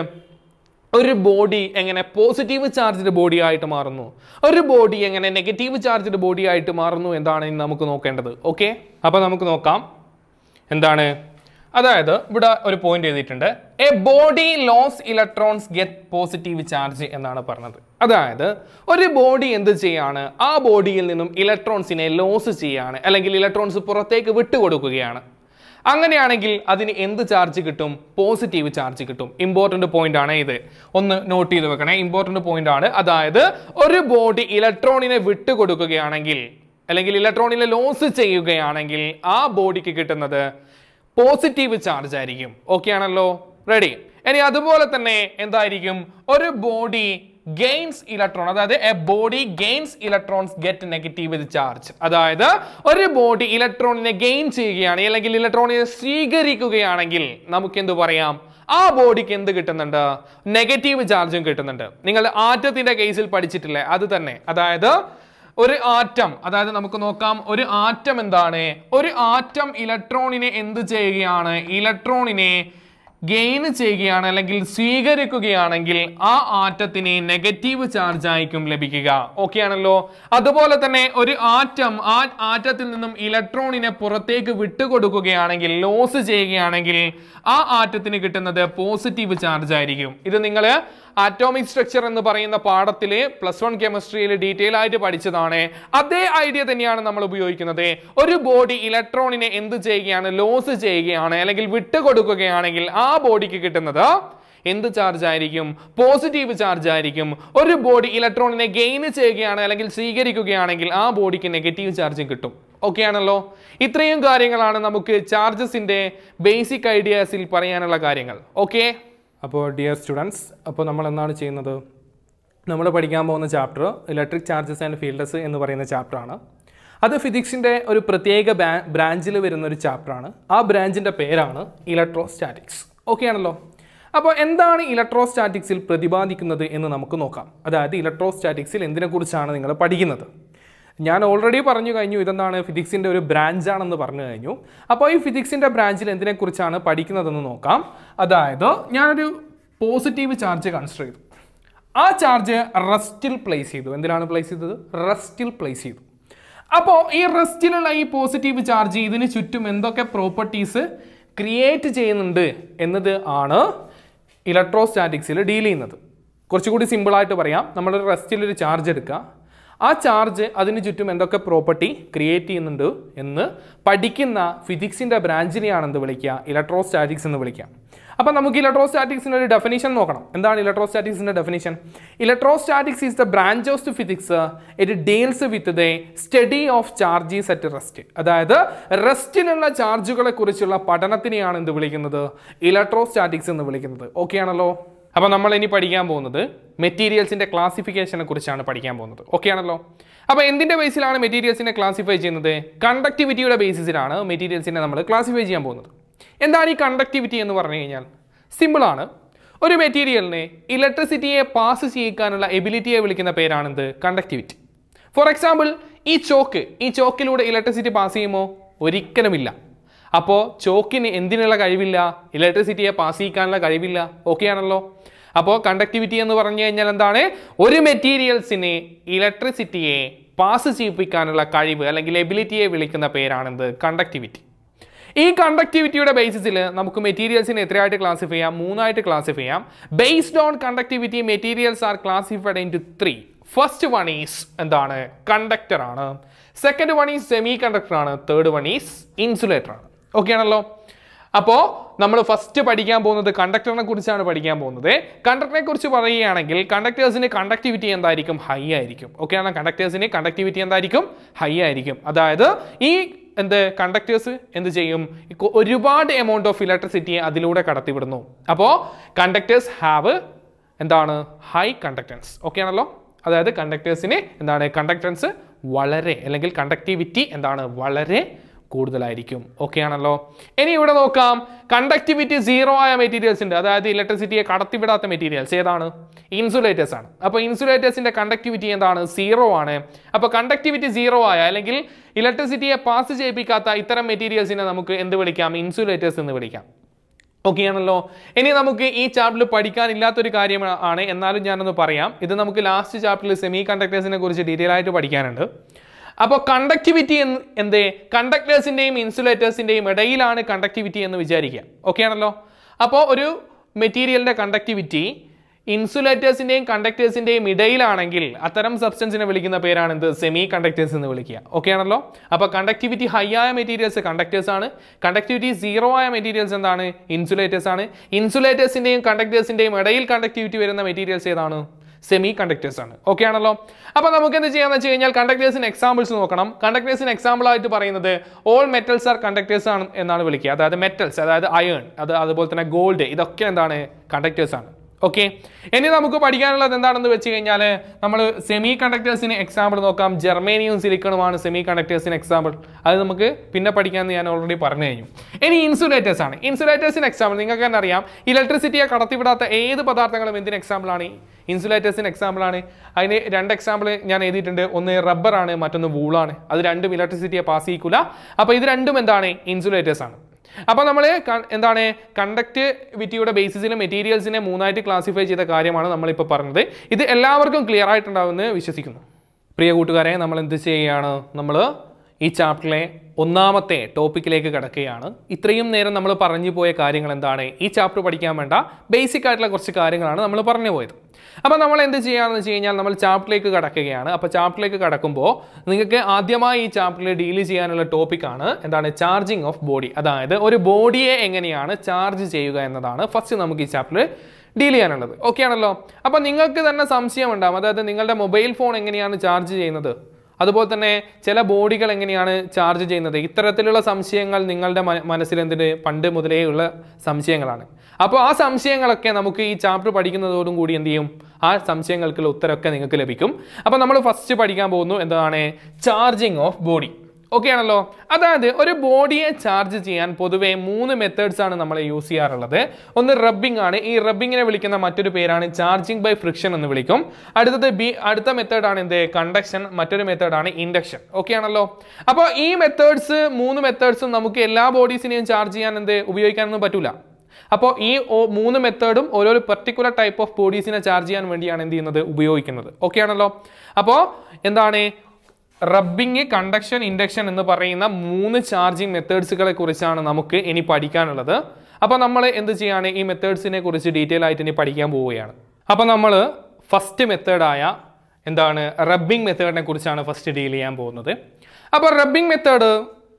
ഒരു ബോഡി എങ്ങനെ പോസിറ്റീവ് ചാർജ്ഡ് ബോഡി ആയിട്ട് മാറുന്നു ഒരു ബോഡി എങ്ങനെ നെഗറ്റീവ് ചാർജ്ഡ് ബോഡി ആയിട്ട് മാറുന്നു എന്താണ് ഇനി നമുക്ക് നോക്കേണ്ടത് ഓക്കെ അപ്പോൾ നമുക്ക് നോക്കാം എന്താണ് അതായത് ഇവിടെ ഒരു പോയിന്റ് എഴുതിയിട്ടുണ്ട് a body lose electrons get positive charge എന്നാണ് പറഞ്ഞത് അതായത് ഒരു ബോഡി എന്ത് ചെയ്യാണ് ആ ബോഡിയിൽ നിന്നും ഇലക്ട്രോൺസിനെ ലോസ് ചെയ്യാണ് അല്ലെങ്കിൽ ഇലക്ട്രോൺസ് പുറത്തേക്ക് വിട്ടുകൊടുക്കുകയാണ് അങ്ങനെയാണെങ്കിൽ അതിന് എന്ത് ചാർജ് കിട്ടും പോസിറ്റീവ് ചാർജ് കിട്ടും ഇമ്പോർട്ടൻ്റ് പോയിന്റ് ആണ് ഇത് ഒന്ന് നോട്ട് ചെയ്ത് വെക്കണേ ഇമ്പോർട്ടൻ്റ് പോയിന്റ് ആണ് അതായത് ഒരു ബോഡി ഇലക്ട്രോണിനെ വിട്ടുകൊടുക്കുകയാണെങ്കിൽ അല്ലെങ്കിൽ ഇലക്ട്രോണിനെ ലോസ് ചെയ്യുകയാണെങ്കിൽ ആ ബോഡിക്ക് കിട്ടുന്നത് പോസിറ്റീവ് ചാർജ് ആയിരിക്കും ഓക്കെ ആണല്ലോ റെഡി ഇനി അതുപോലെ തന്നെ എന്തായിരിക്കും ഒരു ബോഡി ഗെയിൻസ് ഇലക്ട്രോൺ അതായത് a body gains electrons get negative charge അതായത് ഒരു ബോഡി ഇലക്ട്രോണിനെ ഗെയിൻ ചെയ്യുകയാണ് അല്ലെങ്കിൽ ഇലക്ട്രോണിനെ സ്വീകരിക്കുകയാണെങ്കിൽ നമുക്ക് എന്ത് പറയാം ആ ബോഡിക്ക് എന്ത് കിട്ടുന്നുണ്ട് നെഗറ്റീവ് ചാർജും കിട്ടുന്നുണ്ട് നിങ്ങൾ ആറ്റത്തിന്റെ കേസിൽ പഠിച്ചിട്ടില്ലേ അത് തന്നെ അതായത് ഒരു ആറ്റം അതായത് നമുക്ക് നോക്കാം ഒരു ആറ്റം എന്താണ് ഒരു ആറ്റം ഇലക്ട്രോണിനെ എന്ത് ചെയ്യുകയാണ് ഇലക്ട്രോണിനെ ഗെയിൻ ചെയ്യുകയാണ് അല്ലെങ്കിൽ സ്വീകരിക്കുകയാണെങ്കിൽ ആ ആറ്റത്തിന് നെഗറ്റീവ് ചാർജ് ആയിരിക്കും ലഭിക്കുക ഓക്കെ ആണല്ലോ അതുപോലെ തന്നെ ഒരു ആറ്റം ആ ആറ്റത്തിൽ നിന്നും ഇലക്ട്രോണിനെ പുറത്തേക്ക് വിട്ടുകൊടുക്കുകയാണെങ്കിൽ ലോസ് ചെയ്യുകയാണെങ്കിൽ ആ ആറ്റത്തിന് കിട്ടുന്നത് പോസിറ്റീവ് ചാർജ് ആയിരിക്കും ഇത് നിങ്ങൾ ആറ്റോമിക് സ്ട്രക്ചർ എന്ന് പറയുന്ന പാഠത്തിൽ പ്ലസ് വൺ കെമിസ്ട്രിയിൽ ഡീറ്റെയിൽ ആയിട്ട് പഠിച്ചതാണ് അതേ ഐഡിയ തന്നെയാണ് നമ്മൾ ഉപയോഗിക്കുന്നത് ഒരു ബോഡി ഇലക്ട്രോണിനെ എന്ത് ചെയ്യുകയാണ് ലോസ് ചെയ്യുകയാണ് അല്ലെങ്കിൽ വിട്ടുകൊടുക്കുകയാണെങ്കിൽ ആ ബോഡിക്ക് കിട്ടുന്നത് എന്ത് ചാർജ് ആയിരിക്കും പോസിറ്റീവ് ചാർജ് ആയിരിക്കും ഒരു ബോഡി ഇലക്ട്രോണിനെ ഗെയിൻ ചെയ്യുകയാണ് അല്ലെങ്കിൽ സ്വീകരിക്കുകയാണെങ്കിൽ ആ ബോഡിക്ക് നെഗറ്റീവ് ചാർജും കിട്ടും ഓക്കെ ആണല്ലോ ഇത്രയും കാര്യങ്ങളാണ് നമുക്ക് ചാർജസിന്റെ ബേസിക് ഐഡിയാസിൽ പറയാനുള്ള കാര്യങ്ങൾ ഓക്കെ അപ്പോൾ ഡിയർ സ്റ്റുഡൻസ് അപ്പോൾ നമ്മൾ എന്താണ് ചെയ്യുന്നത് നമ്മൾ പഠിക്കാൻ പോകുന്ന chapter electric charges and fields എന്ന് പറയുന്ന ചാപ്റ്ററാണ് അത് ഫിസിക്സിൻ്റെ ഒരു പ്രത്യേക ബ്രാഞ്ചിൽ വരുന്ന ഒരു ചാപ്റ്ററാണ് ആ ബ്രാഞ്ചിൻ്റെ പേരാണ് ഇലക്ട്രോസ്റ്റാറ്റിക്സ് ഓക്കെ ആണല്ലോ അപ്പോൾ എന്താണ് ഇലക്ട്രോസ്റ്റാറ്റിക്സിൽ പ്രതിപാദിക്കുന്നത് എന്ന് നമുക്ക് നോക്കാം അതായത് ഇലക്ട്രോസ്റ്റാറ്റിക്സിൽ എന്തിനെക്കുറിച്ചാണ് നിങ്ങൾ പഠിക്കുന്നത് ഞാൻ ഓൾറെഡി പറഞ്ഞു കഴിഞ്ഞു ഇതെന്താണ് ഫിസിക്സിൻ്റെ ഒരു ബ്രാഞ്ചാണെന്ന് പറഞ്ഞു കഴിഞ്ഞു അപ്പോൾ ഈ ഫിസിക്സിൻ്റെ ബ്രാഞ്ചിൽ എന്തിനെക്കുറിച്ചാണ് പഠിക്കുന്നതെന്ന് നോക്കാം അതായത് ഞാനൊരു പോസിറ്റീവ് ചാർജ് കൺസിഡർ ചെയ്തു ആ ചാർജ് റെസ്റ്റിൽ പ്ലേസ് ചെയ്തു എന്തിനാണ് പ്ലേസ് ചെയ്തത് റെസ്റ്റിൽ പ്ലേസ് ചെയ്തു അപ്പോൾ ഈ റെസ്റ്റിലുള്ള ഈ പോസിറ്റീവ് ചാർജ് ഇതിന് ചുറ്റും എന്തൊക്കെ പ്രോപ്പർട്ടീസ് ക്രിയേറ്റ് ചെയ്യുന്നുണ്ട് എന്നത് ആണ് ഇലക്ട്രോസ്റ്റാറ്റിക്സിൽ ഡീൽ ചെയ്യുന്നത് കുറച്ചുകൂടി സിമ്പിളായിട്ട് പറയാം നമ്മളൊരു റെസ്റ്റിലൊരു ചാർജ് എടുക്കുക ആ ചാർജ് അതിന് ചുറ്റും എന്തൊക്കെ പ്രോപ്പർട്ടി ക്രിയേറ്റ് ചെയ്യുന്നുണ്ട് എന്ന് പഠിക്കുന്ന ഫിസിക്സിൻ്റെ ബ്രാഞ്ചിനെയാണ് എന്ത് വിളിക്കുക ഇലക്ട്രോസ്റ്റാറ്റിക്സ് എന്ന് വിളിക്കുക അപ്പം നമുക്ക് ഇലക്ട്രോസ്റ്റാറ്റിക്സിൻ്റെ ഒരു ഡെഫിനേഷൻ നോക്കണം എന്താണ് ഇലക്ട്രോസ്റ്റാറ്റിക്സിൻ്റെ definition electrostatics is the branch of physics it deals with the study of charges at rest അതായത് റെസ്റ്റിലുള്ള ചാർജുകളെ കുറിച്ചുള്ള പഠനത്തിനെയാണ് എന്ത് വിളിക്കുന്നത് ഇലക്ട്രോസ്റ്റാറ്റിക്സ് എന്ന് വിളിക്കുന്നത് ഓക്കെ ആണല്ലോ അപ്പോൾ നമ്മൾ ഇനി പഠിക്കാൻ പോകുന്നത് മെറ്റീരിയൽസിൻ്റെ ക്ലാസിഫിക്കേഷനെ കുറിച്ചാണ് പഠിക്കാൻ പോകുന്നത് ഓക്കെ ആണല്ലോ അപ്പോൾ എന്തിൻ്റെ ബേസിലാണ് മെറ്റീരിയൽസിനെ ക്ലാസിഫൈ ചെയ്യുന്നത് കണ്ടക്ടിവിറ്റിയുടെ ബേസിസിലാണ് മെറ്റീരിയൽസിനെ നമ്മൾ ക്ലാസിഫൈ ചെയ്യാൻ പോകുന്നത് എന്താണ് ഈ കണ്ടക്ടിവിറ്റി എന്ന് പറഞ്ഞു കഴിഞ്ഞാൽ സിമ്പിളാണ് ഒരു മെറ്റീരിയലിനെ ഇലക്ട്രിസിറ്റിയെ പാസ് ചെയ്യിക്കാനുള്ള എബിലിറ്റിയെ വിളിക്കുന്ന പേരാണെന്ത് കണ്ടക്ടിവിറ്റി ഫോർ എക്സാമ്പിൾ ഈ ചോക്ക് ഈ ചോക്കിലൂടെ ഇലക്ട്രിസിറ്റി പാസ് ചെയ്യുമോ ഒരിക്കലുമില്ല അപ്പോൾ ചോക്കിന് എന്തിനുള്ള കഴിവില്ല ഇലക്ട്രിസിറ്റിയെ പാസ് ചെയ്യിക്കാനുള്ള കഴിവില്ല ഓക്കെ ആണല്ലോ അപ്പോൾ കണ്ടക്ടിവിറ്റി എന്ന് പറഞ്ഞു കഴിഞ്ഞാൽ എന്താണ് ഒരു മെറ്റീരിയൽസിനെ ഇലക്ട്രിസിറ്റിയെ പാസ് ചെയ്യിപ്പിക്കാനുള്ള കഴിവ് അല്ലെങ്കിൽ എബിലിറ്റിയെ വിളിക്കുന്ന പേരാണെന്ത് കണ്ടക്ടിവിറ്റി ഈ കണ്ടക്ടിവിറ്റിയുടെ ബേസിസിൽ നമുക്ക് മെറ്റീരിയൽസിനെ എത്രയായിട്ട് ക്ലാസിഫൈ ചെയ്യാം മൂന്നായിട്ട് ക്ലാസിഫൈ ചെയ്യാം based on conductivity materials are classified into three first one is എന്താണ് കണ്ടക്ടർ ആണ് second one is semi conductor ആണ് തേർഡ് വൺ ഈസ് ഇൻസുലേറ്റർ ആണ് ഓക്കെ ആണല്ലോ അപ്പോൾ നമ്മൾ ഫസ്റ്റ് പഠിക്കാൻ പോകുന്നത് കണ്ടക്ടറിനെ കുറിച്ചാണ് പഠിക്കാൻ പോകുന്നത് കണ്ടക്ടറിനെ കുറിച്ച് പറയുകയാണെങ്കിൽ കണ്ടക്ടേഴ്സിന് കണ്ടക്ടിവിറ്റി എന്തായിരിക്കും ഹൈ ആയിരിക്കും ഓക്കെ ആണ് കണ്ടക്ടേഴ്സിന് കണ്ടക്ടിവിറ്റി എന്തായിരിക്കും ഹൈ ആയിരിക്കും അതായത് ഈ എന്ത് കണ്ടക്ടേഴ്സ് എന്ത് ചെയ്യും ഇക്കൊ- ഒരുപാട് എമൗണ്ട് ഓഫ് ഇലക്ട്രിസിറ്റിയെ അതിലൂടെ കടത്തിവിടുന്നു അപ്പോൾ കണ്ടക്ടേഴ്സ് ഹാവ് എന്താണ് ഹൈ കണ്ടക്ടൻസ് ഓക്കെ ആണല്ലോ അതായത് കണ്ടക്ടേഴ്സിന് എന്താണ് കണ്ടക്ടൻസ് വളരെ അല്ലെങ്കിൽ കണ്ടക്ടിവിറ്റി എന്താണ് വളരെ കൂടുതലായിരിക്കും ഓക്കെ ആണല്ലോ ഇനി ഇവിടെ നോക്കാം കണ്ടക്ടിവിറ്റി സീറോ ആയ മെറ്റീരിയൽസ് ഉണ്ട് അതായത് ഇലക്ട്രിസിറ്റിയെ കടത്തിവിടാത്ത മെറ്റീരിയൽസ് ഏതാണ് ഇൻസുലേറ്റേഴ്സ് ആണ് അപ്പോൾ ഇൻസുലേറ്റേഴ്സിന്റെ കണ്ടക്ടിവിറ്റി എന്താണ് സീറോ ആണ് അപ്പോൾ കണ്ടക്ടിവിറ്റി സീറോ ആയ അല്ലെങ്കിൽ ഇലക്ട്രിസിറ്റിയെ പാസ് ചെയ്യിപ്പിക്കാത്ത ഇത്തരം മെറ്റീരിയൽസിനെ നമുക്ക് എന്ത് വിളിക്കാം ഇൻസുലേറ്റേഴ്സ് എന്ന് വിളിക്കാം ഓക്കെ ആണല്ലോ ഇനി നമുക്ക് ഈ ചാപ്റ്ററിൽ പഠിക്കാനില്ലാത്തൊരു കാര്യം ആണ് എന്നാലും ഞാനൊന്ന് പറയാം ഇത് നമുക്ക് ലാസ്റ്റ് ചാപ്റ്ററിൽ സെമി കണ്ടക്ടേഴ്സിനെ കുറിച്ച് ഡീറ്റെയിൽ ആയിട്ട് പഠിക്കാനുണ്ട് അപ്പോൾ കണ്ടക്ടിവിറ്റി എന്ന് എന്ത് കണ്ടക്ടേഴ്സിൻ്റെയും ഇൻസുലേറ്റേഴ്സിൻ്റെയും ഇടയിലാണ് കണ്ടക്ടിവിറ്റി എന്ന് വിചാരിക്കുക ഓക്കെ ആണല്ലോ അപ്പോൾ ഒരു മെറ്റീരിയലിൻ്റെ കണ്ടക്ടിവിറ്റി ഇൻസുലേറ്റേഴ്സിൻ്റെയും കണ്ടക്ടേഴ്സിൻ്റെയും ഇടയിലാണെങ്കിൽ അത്തരം സബ്സ്റ്റൻസിനെ വിളിക്കുന്ന പേരാണ് എന്ത് സെമി കണ്ടക്ടേഴ്സ് എന്ന് വിളിക്കുക ഓക്കെ ആണല്ലോ അപ്പോൾ കണ്ടക്ടിവിറ്റി ഹൈ ആയ മെറ്റീരിയൽസ് കണ്ടക്ടേഴ്സ് ആണ് കണ്ടക്ടിവിറ്റി സീറോ ആയ മെറ്റീരിയൽസ് എന്താണ് ഇൻസുലേറ്റേഴ്സ് ആണ് ഇൻസുലേറ്റേഴ്സിൻ്റെയും കണ്ടക്ടേഴ്സിൻ്റെയും ഇടയിൽ കണ്ടക്ടിവിറ്റി വരുന്ന മെറ്റീരിയൽസ് ഏതാണ് സെമി കണ്ടക്ടേഴ്സ് ആണ് ഓക്കെ ആണല്ലോ അപ്പോൾ നമുക്ക് എന്ത് ചെയ്യാന്ന് വെച്ച് കഴിഞ്ഞാൽ കണ്ടക്ടേഴ്സിന് എക്സാമ്പിൾസ് നോക്കണം കണ്ടക്ടേഴ്സിന് എക്സാമ്പിൾ ആയിട്ട് പറയുന്നത് ഓൾ മെറ്റൽസ് ആർ കണ്ടക്ടേഴ്സ് ആണ് എന്നാണ് വിളിക്കുക അതായത് മെറ്റൽസ് അതായത് അയേൺ അത് അതുപോലെ തന്നെ ഗോൾഡ് ഇതൊക്കെ എന്താണ് കണ്ടക്ടേഴ്സ് ആണ് ഓക്കെ ഇനി നമുക്ക് പഠിക്കാനുള്ളത് എന്താണെന്ന് വെച്ച് കഴിഞ്ഞാൽ നമ്മൾ സെമി കണ്ടക്ടേഴ്സിന് എക്സാമ്പിൾ നോക്കാം ജർമേനിയും സിലിക്കണുമാണ് സെമി കണ്ടക്ടേഴ്സിന് എക്സാമ്പിൾ അത് നമുക്ക് പിന്നെ പഠിക്കാമെന്ന് ഞാൻ ഓൾറെഡി പറഞ്ഞു കഴിഞ്ഞു ഇനി ഇൻസുലേറ്റേഴ്സ് ആണ് ഇൻസുലേറ്റേഴ്സിന് എക്സാമ്പിൾ നിങ്ങൾക്ക് തന്നെ അറിയാം ഇലക്ട്രിസിറ്റിയെ കടത്തിവിടാത്ത ഏത് പദാർത്ഥങ്ങളും എന്തിന് എക്സാമ്പിളാണ് ഇൻസുലേറ്റേഴ്സിന് എക്സാമ്പിൾ ആണ് അതിന് രണ്ട് എക്സാമ്പിൾ ഞാൻ എഴുതിയിട്ടുണ്ട് ഒന്ന് റബ്ബറാണ് മറ്റൊന്ന് വൂളാണ് അത് രണ്ടും ഇലക്ട്രിസിറ്റിയെ പാസ് ചെയ്യിക്കില്ല അപ്പോൾ ഇത് രണ്ടും എന്താണ് ഇൻസുലേറ്റേഴ്സ് ആണ് അപ്പോൾ നമ്മൾ എന്താണ് കണ്ടക്ടിവിറ്റിയുടെ ബേസിസിൽ മെറ്റീരിയൽസിനെ മൂന്നായിട്ട് ക്ലാസിഫൈ ചെയ്ത കാര്യമാണ് നമ്മളിപ്പോൾ പറഞ്ഞത് ഇത് എല്ലാവർക്കും ക്ലിയർ ആയിട്ടുണ്ടാവുമെന്ന് വിശ്വസിക്കുന്നു പ്രിയ കൂട്ടുകാരെ നമ്മൾ എന്ത് ചെയ്യുകയാണ് നമ്മൾ ഈ ചാപ്റ്ററിലെ ഒന്നാമത്തെ ടോപ്പിക്കിലേക്ക് കിടക്കുകയാണ് ഇത്രയും നേരം നമ്മൾ പറഞ്ഞു പോയ കാര്യങ്ങൾ എന്താണ് ഈ ചാപ്റ്റർ പഠിക്കാൻ വേണ്ട ബേസിക് ആയിട്ടുള്ള കുറച്ച് കാര്യങ്ങളാണ് നമ്മൾ പറഞ്ഞു പോയത് അപ്പോൾ നമ്മൾ എന്ത് ചെയ്യാന്ന് വെച്ച് കഴിഞ്ഞാൽ നമ്മൾ ചാപ്റ്ററിലേക്ക് കടക്കുകയാണ് അപ്പോൾ ചാപ്റ്ററിലേക്ക് കടക്കുമ്പോൾ നിങ്ങൾക്ക് ആദ്യമായി ഈ ചാപ്റ്ററിൽ ഡീൽ ചെയ്യാനുള്ള ടോപ്പിക്കാണ് എന്താണ് ചാർജിങ് ഓഫ് ബോഡി അതായത് ഒരു ബോഡിയെ എങ്ങനെയാണ് ചാർജ് ചെയ്യുക എന്നതാണ് ഫസ്റ്റ് നമുക്ക് ഈ ചാപ്റ്ററിൽ ഡീൽ ചെയ്യാനുള്ളത് ഓക്കെ ആണല്ലോ അപ്പോൾ നിങ്ങൾക്ക് തന്നെ സംശയം ഉണ്ടാകും അതായത് നിങ്ങളുടെ മൊബൈൽ ഫോൺ എങ്ങനെയാണ് ചാർജ് ചെയ്യുന്നത് അതുപോലെ തന്നെ ചില ബോഡികൾ എങ്ങനെയാണ് ചാർജ് ചെയ്യുന്നത് ഇത്തരത്തിലുള്ള സംശയങ്ങൾ നിങ്ങളുടെ മ- മനസ്സിൽ എന്തിന് പണ്ട് മുതലേ ഉള്ള സംശയങ്ങളാണ് അപ്പോൾ ആ സംശയങ്ങളൊക്കെ നമുക്ക് ഈ ചാപ്റ്റർ പഠിക്കുന്നതോടും കൂടി എന്ത് ചെയ്യും ആ സംശയങ്ങൾക്കുള്ള ഉത്തരമൊക്കെ നിങ്ങൾക്ക് ലഭിക്കും അപ്പോൾ നമ്മൾ ഫസ്റ്റ് പഠിക്കാൻ പോകുന്നു എന്താണ് ചാർജിങ് ഓഫ് ബോഡി ഓക്കെ ആണല്ലോ അതായത് ഒരു ബോഡിയെ ചാർജ് ചെയ്യാൻ പൊതുവെ മൂന്ന് മെത്തേഡ്സ് ആണ് നമ്മൾ യൂസ് ചെയ്യാറുള്ളത് ഒന്ന് റബ്ബിംഗ് ആണ് ഈ റബ്ബിങ്ങിനെ വിളിക്കുന്ന മറ്റൊരു പേരാണ് ചാർജിങ് ബൈ ഫ്രിക്ഷൻ എന്ന് വിളിക്കും അടുത്തത് ബി അടുത്ത മെത്തേഡാണ് എന്ത് കണ്ടക്ഷൻ മറ്റൊരു മെത്തേഡാണ് ഇൻഡക്ഷൻ ഓക്കെ ആണല്ലോ അപ്പോൾ ഈ മെത്തേഡ്സ് മൂന്ന് മെത്തേഡ്സും നമുക്ക് എല്ലാ ബോഡീസിനെയും ചാർജ് ചെയ്യാൻ എന്ത് ഉപയോഗിക്കാനൊന്നും പറ്റൂല അപ്പോൾ ഈ ഓ- മൂന്ന് മെത്തേഡും ഓരോ പെർട്ടിക്കുലർ ടൈപ്പ് ഓഫ് ബോഡീസിനെ ചാർജ് ചെയ്യാൻ വേണ്ടിയാണ് എന്ത് ചെയ്യുന്നത് ഉപയോഗിക്കുന്നത് ഓക്കെ ആണല്ലോ അപ്പോൾ എന്താണ് റബ്ബിങ് കണ്ടക്ഷൻ ഇൻഡക്ഷൻ എന്ന് പറയുന്ന മൂന്ന് ചാർജിങ് മെത്തേഡ്സുകളെ കുറിച്ചാണ് നമുക്ക് ഇനി പഠിക്കാനുള്ളത് അപ്പോൾ നമ്മൾ എന്ത് ചെയ്യാണ് ഈ മെത്തേഡ്സിനെ കുറിച്ച് ഡീറ്റെയിൽ ആയിട്ട് ഇനി പഠിക്കാൻ പോവുകയാണ് അപ്പോൾ നമ്മൾ ഫസ്റ്റ് മെത്തേഡായ എന്താണ് റബ്ബിംഗ് മെത്തേഡിനെ കുറിച്ചാണ് ഫസ്റ്റ് ഡീൽ ചെയ്യാൻ പോകുന്നത് അപ്പോൾ റബ്ബിംഗ് മെത്തേഡ്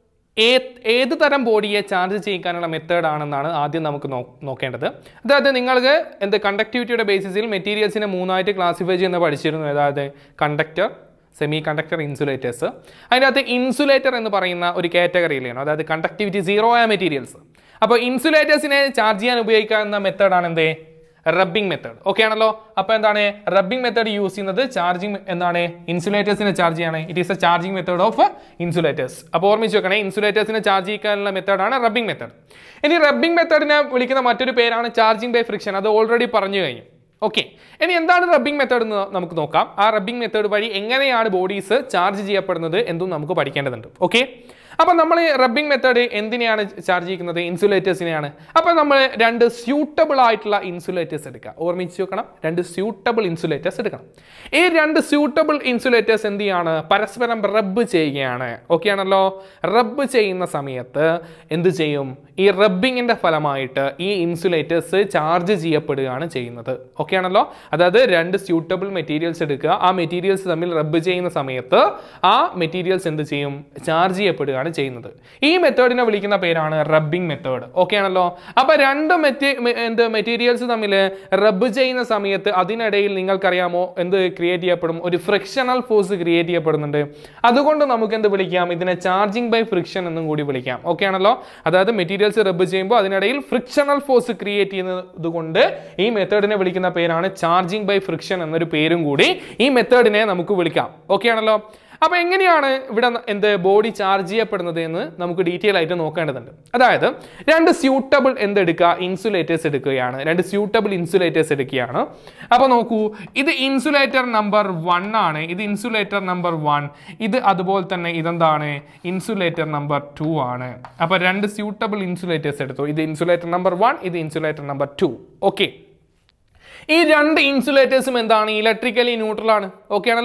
ഏത് ഏത് തരം ബോഡിയെ ചാർജ് ചെയ്യിക്കാനുള്ള മെത്തേഡ് ആണെന്നാണ് ആദ്യം നമുക്ക് നോ നോക്കേണ്ടത് അതായത് നിങ്ങൾക്ക് എന്ത് കണ്ടക്ടിവിറ്റിയുടെ ബേസിസിൽ മെറ്റീരിയൽസിനെ മൂന്നായിട്ട് ക്ലാസിഫൈ ചെയ്യുന്ന പഠിച്ചിരുന്നു അതായത് കണ്ടക്ടർ സെമി കണ്ടക്ടർ ഇൻസുലേറ്റേഴ്സ് അതിനകത്ത് ഇൻസുലേറ്റർ എന്ന് പറയുന്ന ഒരു കാറ്റഗറിയിലാണ് അതായത് കണ്ടക്ടിവിറ്റി സീറോ ആയ മെറ്റീരിയൽസ് അപ്പോൾ ഇൻസുലേറ്റേഴ്സിനെ ചാർജ് ചെയ്യാൻ ഉപയോഗിക്കാവുന്ന മെത്തേഡാണ് എന്തേ റബ്ബിംഗ് മെത്തേഡ് ഓക്കെ ആണല്ലോ അപ്പോൾ എന്താണ് റബ്ബിംഗ് മെത്തേഡ് യൂസ് ചെയ്യുന്നത് ചാർജിങ് എന്താണ് ഇൻസുലേറ്റേഴ്സിനെ ചാർജ് ചെയ്യാണ് it is a charging method of insulators അപ്പോൾ ഓർമ്മിച്ച് വെക്കണേ ഇൻസുലേറ്റേഴ്സിനെ ചാർജ് ചെയ്യാനുള്ള മെത്തേഡാണ് റബ്ബിംഗ് മെത്തേഡ് ഇനി റബ്ബിംഗ് മെത്തേഡിനെ വിളിക്കുന്ന മറ്റൊരു പേരാണ് ചാർജിങ് ബൈ ഫ്രിക്ഷൻ അത് ഓൾറെഡി പറഞ്ഞു കഴിഞ്ഞു ഓക്കെ ഇനി എന്താണ് റബ്ബിംഗ് മെത്തേഡ് എന്ന് നമുക്ക് നോക്കാം ആ റബ്ബിംഗ് മെത്തേഡ് വഴി എങ്ങനെയാണ് ബോഡീസ് ചാർജ് ചെയ്യപ്പെടുന്നത് എന്നും നമുക്ക് പഠിക്കേണ്ടതുണ്ട് ഓക്കെ അപ്പോൾ നമ്മൾ റബ്ബിംഗ് മെത്തേഡ് എന്തിനെയാണ് ചാർജ് ചെയ്യുന്നത് ഇൻസുലേറ്റേഴ്സിനെയാണ് അപ്പോൾ നമ്മൾ രണ്ട് സ്യൂട്ടബിൾ ആയിട്ടുള്ള ഇൻസുലേറ്റേഴ്സ് എടുക്കുക ഓർമ്മിച്ച് വെക്കണം രണ്ട് സ്യൂട്ടബിൾ ഇൻസുലേറ്റേഴ്സ് എടുക്കണം ഈ രണ്ട് സ്യൂട്ടബിൾ ഇൻസുലേറ്റേഴ്സ് എന്ത് ചെയ്യാണ് പരസ്പരം റബ്ബ് ചെയ്യുകയാണ് ഓക്കെ ആണല്ലോ റബ്ബ് ചെയ്യുന്ന സമയത്ത് എന്ത് ചെയ്യും ഈ റബ്ബിങ്ങിൻ്റെ ഫലമായിട്ട് ഈ ഇൻസുലേറ്റേഴ്സ് ചാർജ് ചെയ്യപ്പെടുകയാണ് ചെയ്യുന്നത് ഓക്കെ ആണല്ലോ അതായത് രണ്ട് സ്യൂട്ടബിൾ മെറ്റീരിയൽസ് എടുക്കുക ആ മെറ്റീരിയൽസ് തമ്മിൽ റബ്ബ് ചെയ്യുന്ന സമയത്ത് ആ മെറ്റീരിയൽസ് എന്ത് ചെയ്യും ചാർജ് ചെയ്യപ്പെടുകയാണ് ചെയ്യുന്നത് ഈ മെത്തേഡിനെ വിളിക്കുന്ന പേരാണ് റബ്ബിംഗ് മെത്തേഡ് ഓക്കെ ആണല്ലോ അപ്പോൾ രണ്ട് മെറ്റീ എന്ത് മെറ്റീരിയൽസ് തമ്മിൽ റബ്ബ് ചെയ്യുന്ന സമയത്ത് അതിനിടയിൽ നിങ്ങൾക്കറിയാമോ എന്ത് ക്രിയേറ്റ് ചെയ്യപ്പെടും ഒരു ഫ്രിക്ഷണൽ ഫോഴ്സ് ക്രിയേറ്റ് ചെയ്യപ്പെടുന്നുണ്ട് അതുകൊണ്ട് നമുക്ക് എന്ത് വിളിക്കാം ഇതിനെ ചാർജിങ് ബൈ ഫ്രിക്ഷൻ എന്നും കൂടി വിളിക്കാം ഓക്കെ ആണല്ലോ അതായത് മെറ്റീരിയൽസ് റബ്ബ് ചെയ്യുമ്പോൾ അതിനിടയിൽ ഫ്രിക്ഷണൽ ഫോഴ്സ് ക്രിയേറ്റ് ചെയ്യുന്നത് കൊണ്ട് ഈ മെത്തേഡിനെ വിളിക്കുന്ന പേരാണ് ചാർജിങ് ബൈ ഫ്രിക്ഷൻ എന്നൊരു പേരും കൂടി ഈ മെത്തേഡിനെ നമുക്ക് വിളിക്കാം ഓക്കെ ആണല്ലോ അപ്പോൾ എങ്ങനെയാണ് ഇവിടെ ന- എന്ത് ബോഡി ചാർജ് ചെയ്യപ്പെടുന്നത് എന്ന് നമുക്ക് ഡീറ്റെയിൽ ആയിട്ട് നോക്കേണ്ടതുണ്ട് അതായത് രണ്ട് സ്യൂട്ടബിൾ എന്തെടുക്കുക ഇൻസുലേറ്റേഴ്സ് എടുക്കുകയാണ് രണ്ട് സ്യൂട്ടബിൾ ഇൻസുലേറ്റേഴ്സ് എടുക്കുകയാണ് അപ്പോൾ നോക്കൂ ഇത് ഇൻസുലേറ്റർ നമ്പർ വൺ ആണ് ഇത് ഇൻസുലേറ്റർ നമ്പർ വൺ ഇത് അതുപോലെ തന്നെ ഇതെന്താണ് ഇൻസുലേറ്റർ നമ്പർ ടു ആണ് അപ്പോൾ രണ്ട് സ്യൂട്ടബിൾ ഇൻസുലേറ്റേഴ്സ് എടുത്തു ഇത് ഇൻസുലേറ്റർ നമ്പർ വൺ ഇത് ഇൻസുലേറ്റർ നമ്പർ ടു ഓക്കെ ഈ രണ്ട് ഇൻസുലേറ്റേഴ്സും എന്താണ് ഇലക്ട്രിക്കലി ന്യൂട്രൽ ആണ് ഓക്കെ ആണല്ലോ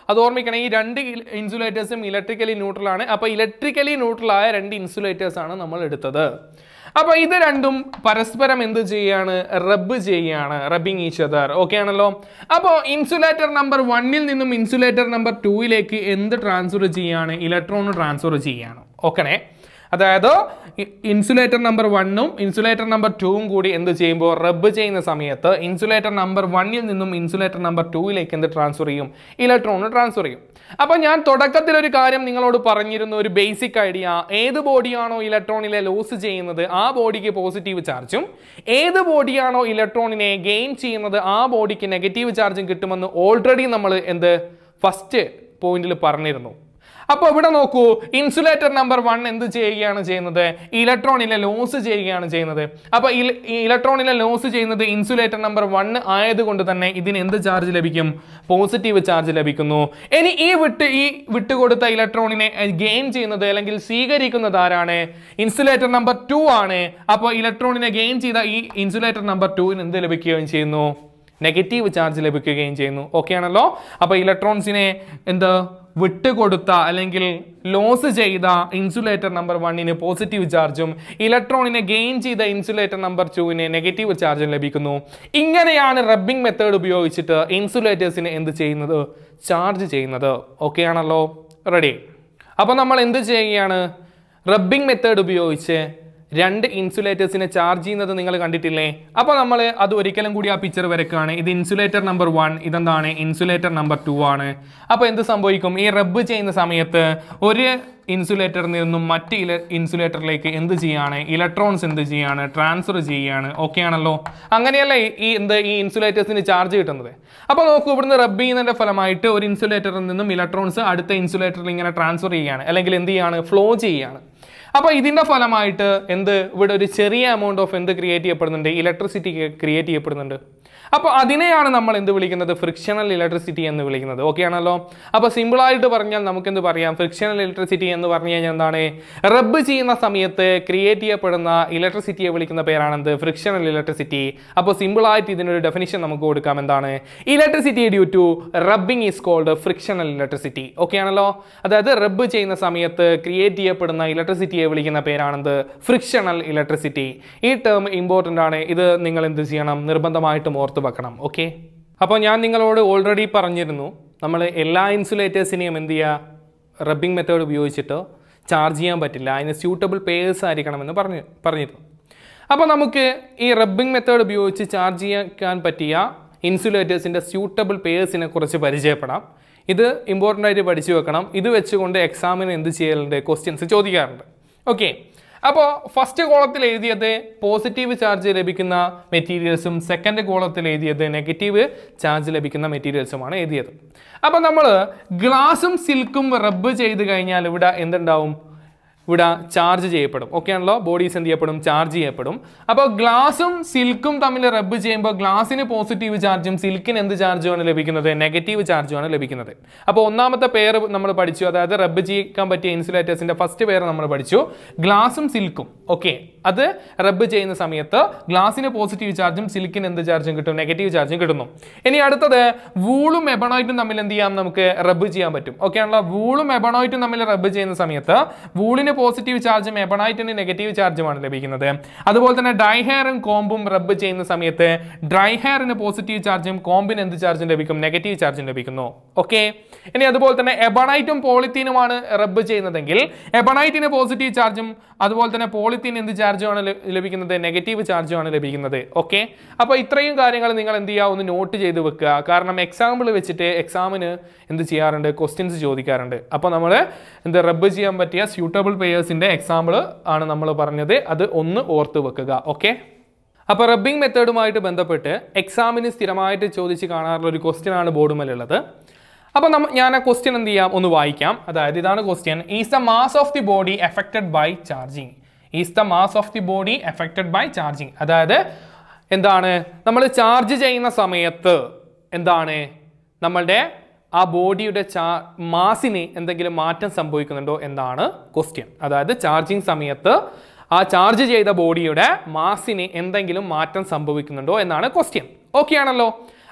അത് ഓർമ്മിക്കണം ഈ രണ്ട് ഇൻസുലേറ്റേഴ്സും ഇലക്ട്രിക്കലി ന്യൂട്രൽ ആണ് അപ്പോൾ ഇലക്ട്രിക്കലി ന്യൂട്രൽ ആയ രണ്ട് ഇൻസുലേറ്റേഴ്സ് ആണ് നമ്മൾ എടുത്തത് അപ്പോൾ ഇത് രണ്ടും പരസ്പരം എന്ത് ചെയ്യാണ് റബ്ബ് ചെയ്യാണ് റബ്ബിങ് ഈച്ച് അതർ ഓക്കെ ആണല്ലോ അപ്പോൾ ഇൻസുലേറ്റർ നമ്പർ വണ്ണിൽ നിന്നും ഇൻസുലേറ്റർ നമ്പർ ടൂയിലേക്ക് എന്ത് ട്രാൻസ്ഫർ ചെയ്യാണ് ഇലക്ട്രോൺ ട്രാൻസ്ഫർ ചെയ്യാണ് ഓക്കണേ അതായത് ഇൻസുലേറ്റർ നമ്പർ വണ്ണും ഇൻസുലേറ്റർ നമ്പർ ടൂവും കൂടി എന്ത് ചെയ്യുമ്പോൾ റബ്ബ് ചെയ്യുന്ന സമയത്ത് ഇൻസുലേറ്റർ നമ്പർ വണ്ണിൽ നിന്നും ഇൻസുലേറ്റർ നമ്പർ ടൂയിലേക്ക് എന്ത് ട്രാൻസ്ഫർ ചെയ്യും ഇലക്ട്രോൺ ട്രാൻസ്ഫർ ചെയ്യും അപ്പോൾ ഞാൻ തുടക്കത്തിൽ ഒരു കാര്യം നിങ്ങളോട് പറഞ്ഞിരുന്ന ഒരു ബേസിക് ഐഡിയ ഏത് ബോഡിയാണോ ഇലക്ട്രോണിനെ ലോസ് ചെയ്യുന്നത് ആ ബോഡിക്ക് പോസിറ്റീവ് ചാർജും ഏത് ബോഡിയാണോ ഇലക്ട്രോണിനെ ഗെയിൻ ചെയ്യുന്നത് ആ ബോഡിക്ക് നെഗറ്റീവ് ചാർജും കിട്ടുമെന്ന് ഓൾറെഡി നമ്മൾ എന്ത് ഫസ്റ്റ് പോയിന്റിൽ പറഞ്ഞിരുന്നു അപ്പോൾ ഇവിടെ നോക്കൂ ഇൻസുലേറ്റർ നമ്പർ വൺ എന്ത് ചെയ്യുകയാണ് ചെയ്യുന്നത് ഇലക്ട്രോണിനെ ലോസ് ചെയ്യുകയാണ് ചെയ്യുന്നത് അപ്പോൾ ഈ ഇലക്ട്രോണിനെ ലോസ് ചെയ്യുന്നത് ഇൻസുലേറ്റർ നമ്പർ വൺ ആയതുകൊണ്ട് തന്നെ ഇതിന് എന്ത് ചാർജ് ലഭിക്കും പോസിറ്റീവ് ചാർജ് ലഭിക്കുന്നു ഇനി ഈ വിട്ട് ഈ വിട്ടുകൊടുത്ത ഇലക്ട്രോണിനെ ഗെയിൻ ചെയ്യുന്നത് അല്ലെങ്കിൽ സ്വീകരിക്കുന്നത് ആരാണ് ഇൻസുലേറ്റർ നമ്പർ ടു ആണ് അപ്പോൾ ഇലക്ട്രോണിനെ ഗെയിൻ ചെയ്ത ഈ ഇൻസുലേറ്റർ നമ്പർ ടുവിന് എന്ത് ലഭിക്കുകയും ചെയ്യുന്നു നെഗറ്റീവ് ചാർജ് ലഭിക്കുകയും ചെയ്യുന്നു ഓക്കെ ആണല്ലോ അപ്പോൾ ഇലക്ട്രോൺസിനെ എന്ത് വിട്ടുകൊടുത്ത അല്ലെങ്കിൽ ലോസ് ചെയ്ത ഇൻസുലേറ്റർ നമ്പർ വണ്ണിന് പോസിറ്റീവ് ചാർജും ഇലക്ട്രോണിനെ ഗെയിൻ ചെയ്ത ഇൻസുലേറ്റർ നമ്പർ ടുവിന് നെഗറ്റീവ് ചാർജും ലഭിക്കുന്നു ഇങ്ങനെയാണ് റബ്ബിംഗ് മെത്തേഡ് ഉപയോഗിച്ചിട്ട് ഇൻസുലേറ്റേഴ്സിനെ എന്ത് ചെയ്യുന്നത് ചാർജ് ചെയ്യുന്നത് ഓക്കെ ആണല്ലോ റെഡി അപ്പോൾ നമ്മൾ എന്ത് ചെയ്യുകയാണ് റബ്ബിംഗ് മെത്തേഡ് ഉപയോഗിച്ച് രണ്ട് ഇൻസുലേറ്റേഴ്സിനെ ചാർജ് ചെയ്യുന്നത് നിങ്ങൾ കണ്ടിട്ടില്ലേ അപ്പോൾ നമ്മൾ അത് ഒരിക്കലും കൂടി ആ പിക്ചർ വരക്കുകയാണ് ഇത് ഇൻസുലേറ്റർ നമ്പർ വൺ ഇതെന്താണ് ഇൻസുലേറ്റർ നമ്പർ ടു ആണ് അപ്പോൾ എന്ത് സംഭവിക്കും ഈ റബ്ബ് ചെയ്യുന്ന സമയത്ത് ഒരു ഇൻസുലേറ്ററിൽ നിന്നും മറ്റ് ഇല ഇൻസുലേറ്ററിലേക്ക് എന്ത് ചെയ്യാണ് ഇലക്ട്രോൺസ് എന്ത് ചെയ്യാണ് ട്രാൻസ്ഫർ ചെയ്യാണ് ഓക്കെ ആണല്ലോ അങ്ങനെയല്ലേ ഈ- ഈ എന്ത് ഈ ഇൻസുലേറ്റേഴ്സിന് ചാർജ് കിട്ടുന്നത് അപ്പോൾ നോക്കൂ ഇവിടുന്ന് റബ്ബ് ചെയ്യുന്നതിന്റെ ഫലമായിട്ട് ഒരു ഇൻസുലേറ്ററിൽ നിന്നും ഇലക്ട്രോൺസ് അടുത്ത ഇൻസുലേറ്ററിൽ ഇങ്ങനെ ട്രാൻസ്ഫർ ചെയ്യാണ് അല്ലെങ്കിൽ എന്ത് ചെയ്യാണ് ഫ്ലോ ചെയ്യാണ് അപ്പോൾ ഇതിന്റെ ഫലമായിട്ട് എന്ത് ഇവിടെ ഒരു ചെറിയ എമൗണ്ട് ഓഫ് എന്ത് ക്രിയേറ്റ് ചെയ്യപ്പെടുന്നുണ്ട് ഇലക്ട്രിസിറ്റി ക്രിയേറ്റ് ചെയ്യപ്പെടുന്നുണ്ട് അപ്പോൾ അതിനെയാണ് നമ്മൾ എന്ത് വിളിക്കുന്നത് ഫ്രിക്ഷണൽ ഇലക്ട്രിസിറ്റി എന്ന് വിളിക്കുന്നത് ഓക്കെ ആണല്ലോ അപ്പോൾ സിമ്പിളായിട്ട് പറഞ്ഞാൽ നമുക്ക് എന്ത് പറയാം ഫ്രിക്ഷണൽ ഇലക്ട്രിസിറ്റി എന്ന് പറഞ്ഞു കഴിഞ്ഞാൽ എന്താണ് റബ്ബ് ചെയ്യുന്ന സമയത്ത് ക്രിയേറ്റ് ചെയ്യപ്പെടുന്ന ഇലക്ട്രിസിറ്റിയെ വിളിക്കുന്ന പേരാണ് എന്ത് ഫ്രിക്ഷണൽ ഇലക്ട്രിസിറ്റി അപ്പോൾ സിമ്പിളായിട്ട് ഇതിനൊരു ഡെഫിനിഷൻ നമുക്ക് കൊടുക്കാം എന്താണ് electricity due to rubbing is called frictional electricity okay ആണല്ലോ അതായത് റബ്ബ് ചെയ്യുന്ന സമയത്ത് ക്രിയേറ്റ് ചെയ്യപ്പെടുന്ന ഇലക്ട്രിസിറ്റിയെ വിളിക്കുന്ന പേരാണെന്ത് ഫ്രിക്ഷണൽ ഇലക്ട്രിസിറ്റി ഈ ടേം ഇമ്പോർട്ടൻ്റ് ആണ് ഇത് നിങ്ങൾ എന്ത് ചെയ്യണം നിർബന്ധമായിട്ടും ഓർത്ത് വെക്കണം ഓക്കെ അപ്പോൾ ഞാൻ നിങ്ങളോട് ഓൾറെഡി പറഞ്ഞിരുന്നു നമ്മൾ എല്ലാ ഇൻസുലേറ്റേഴ്സിനെയും എന്ത് ചെയ്യുക റബ്ബിംഗ് മെത്തേഡ് ഉപയോഗിച്ചിട്ട് ചാർജ് ചെയ്യാൻ പറ്റില്ല അതിന് സ്യൂട്ടബിൾ പേഴ്സ് ആയിരിക്കണമെന്ന് പറഞ്ഞു പറഞ്ഞിരുന്നു അപ്പോൾ നമുക്ക് ഈ റബ്ബിംഗ് മെത്തേഡ് ഉപയോഗിച്ച് ചാർജ് ചെയ്യാൻ പറ്റിയ ഇൻസുലേറ്റേഴ്സിൻ്റെ സ്യൂട്ടബിൾ പേഴ്സിനെ കുറിച്ച് പരിചയപ്പെടാം ഇത് ഇമ്പോർട്ടൻ്റ് ആയിട്ട് പഠിച്ചു വെക്കണം ഇത് വെച്ചുകൊണ്ട് എക്സാമിന് എന്ത് ചെയ്യലുണ്ട് ക്വസ്റ്റ്യൻസ് ചോദിക്കാറുണ്ട് ഓക്കെ അപ്പോൾ ഫസ്റ്റ് കോളത്തിൽ എഴുതിയത് പോസിറ്റീവ് ചാർജ് ലഭിക്കുന്ന മെറ്റീരിയൽസും സെക്കൻഡ് കോളത്തിൽ എഴുതിയത് നെഗറ്റീവ് ചാർജ് ലഭിക്കുന്ന മെറ്റീരിയൽസുമാണ് എഴുതിയത് അപ്പോൾ നമ്മൾ ഗ്ലാസും സിൽക്കും റബ്ബ് ചെയ്ത് കഴിഞ്ഞാൽ ഇവിടെ എന്തുണ്ടാവും ഇവിടെ ചാർജ് ചെയ്യപ്പെടും ഓക്കെ ആണല്ലോ ബോഡീസ് എന്ത് ചെയ്യപ്പെടും ചാർജ് ചെയ്യപ്പെടും അപ്പോൾ ഗ്ലാസും സിൽക്കും തമ്മിൽ റബ്ബ് ചെയ്യുമ്പോൾ ഗ്ലാസിന് പോസിറ്റീവ് ചാർജും സിൽക്കിന് എന്ത് ചാർജുമാണ് ലഭിക്കുന്നത് നെഗറ്റീവ് ചാർജുമാണ് ലഭിക്കുന്നത് അപ്പോൾ ഒന്നാമത്തെ പെയർ നമ്മൾ പഠിച്ചു അതായത് റബ്ബ് ചെയ്യാൻ പറ്റിയ ഇൻസുലേറ്റേഴ്സിന്റെ ഫസ്റ്റ് പെയർ നമ്മൾ പഠിച്ചു ഗ്ലാസും സിൽക്കും ഓക്കെ അത് റബ്ബ് ചെയ്യുന്ന സമയത്ത് ഗ്ലാസിന് പോസിറ്റീവ് ചാർജും സിൽക്കിന് എന്ത് ചാർജും കിട്ടും നെഗറ്റീവ് ചാർജും കിട്ടുന്നു ഇനി അടുത്തത് വൂളും എബണോയിറ്റും തമ്മിൽ എന്ത് ചെയ്യാം നമുക്ക് റബ്ബ് ചെയ്യാൻ പറ്റും ഓക്കെ ആണല്ലോ വൂളും എബണോയിറ്റും തമ്മിൽ റബ്ബ് ചെയ്യുന്ന സമയത്ത് വൂളിന് പോസിറ്റീവ് ചാർജും എബണൈറ്റിന് നെഗറ്റീവ് ചാർജുമാണ് ലഭിക്കുന്നത് അതുപോലെ തന്നെ ഡ്രൈ ഹെയറും കോമ്പും റബ്ബ് ചെയ്യുന്ന സമയത്ത് ഡ്രൈ ഹെയറിന് പോസിറ്റീവ് ചാർജും കോമ്പിന് എന്ത് ചാർജും ലഭിക്കും നെഗറ്റീവ് ചാർജും ലഭിക്കുന്നു ഓക്കെ ഇനി അതുപോലെ തന്നെ എബണൈറ്റും പോളിത്തീനുമാണ് റബ്ബ് ചെയ്യുന്നതെങ്കിൽ എബണൈറ്റിന് പോസിറ്റീവ് ചാർജും അതുപോലെ തന്നെ പോളിത്തീൻ എന്ത് ചാർജുമാണ് ല- ലഭിക്കുന്നത് നെഗറ്റീവ് ചാർജുമാണ് ലഭിക്കുന്നത് ഓക്കെ അപ്പോൾ ഇത്രയും കാര്യങ്ങൾ നിങ്ങൾ എന്ത് ചെയ്യുക ഒന്ന് നോട്ട് ചെയ്ത് വെക്കുക കാരണം എക്സാമ്പിൾ വെച്ചിട്ട് എക്സാമിന് എന്ത് ചെയ്യാറുണ്ട് ക്വസ്റ്റ്യൻസ് ചോദിക്കാറുണ്ട് അപ്പോൾ നമ്മൾ എന്ത് റബ്ബ് ചെയ്യാൻ പറ്റിയ സ്യൂട്ടബിൾ പേയേഴ്സിൻ്റെ എക്സാമ്പിൾ ആണ് നമ്മൾ പറഞ്ഞത് അത് ഒന്ന് ഓർത്ത് വെക്കുക ഓക്കെ അപ്പോൾ റബ്ബിംഗ് മെത്തേഡുമായിട്ട് ബന്ധപ്പെട്ട് എക്സാമിന് സ്ഥിരമായിട്ട് ചോദിച്ച് കാണാറുള്ള ഒരു ക്വസ്റ്റ്യൻ ആണ് ബോർഡുമേലുള്ളത് അപ്പോൾ നമ്മ ഞാൻ ആ ക്വസ്റ്റ്യൻ എന്ത് ചെയ്യാം ഒന്ന് വായിക്കാം അതായത് ഇതാണ് question is the mass of the body affected by charging is the mass of the body affected by charging അതായത് എന്താണ് നമ്മൾ ചാർജ് ചെയ്യുന്ന സമയത്ത് എന്താണ് നമ്മളുടെ ആ ബോഡിയുടെ ചാ മാസിന് എന്തെങ്കിലും മാറ്റം സംഭവിക്കുന്നുണ്ടോ എന്നാണ് ക്വസ്റ്റ്യൻ അതായത് ചാർജിങ് സമയത്ത് ആ ചാർജ് ചെയ്ത ബോഡിയുടെ മാസിന് എന്തെങ്കിലും മാറ്റം സംഭവിക്കുന്നുണ്ടോ എന്നാണ് ക്വസ്റ്റ്യൻ ഓക്കെ ആണല്ലോ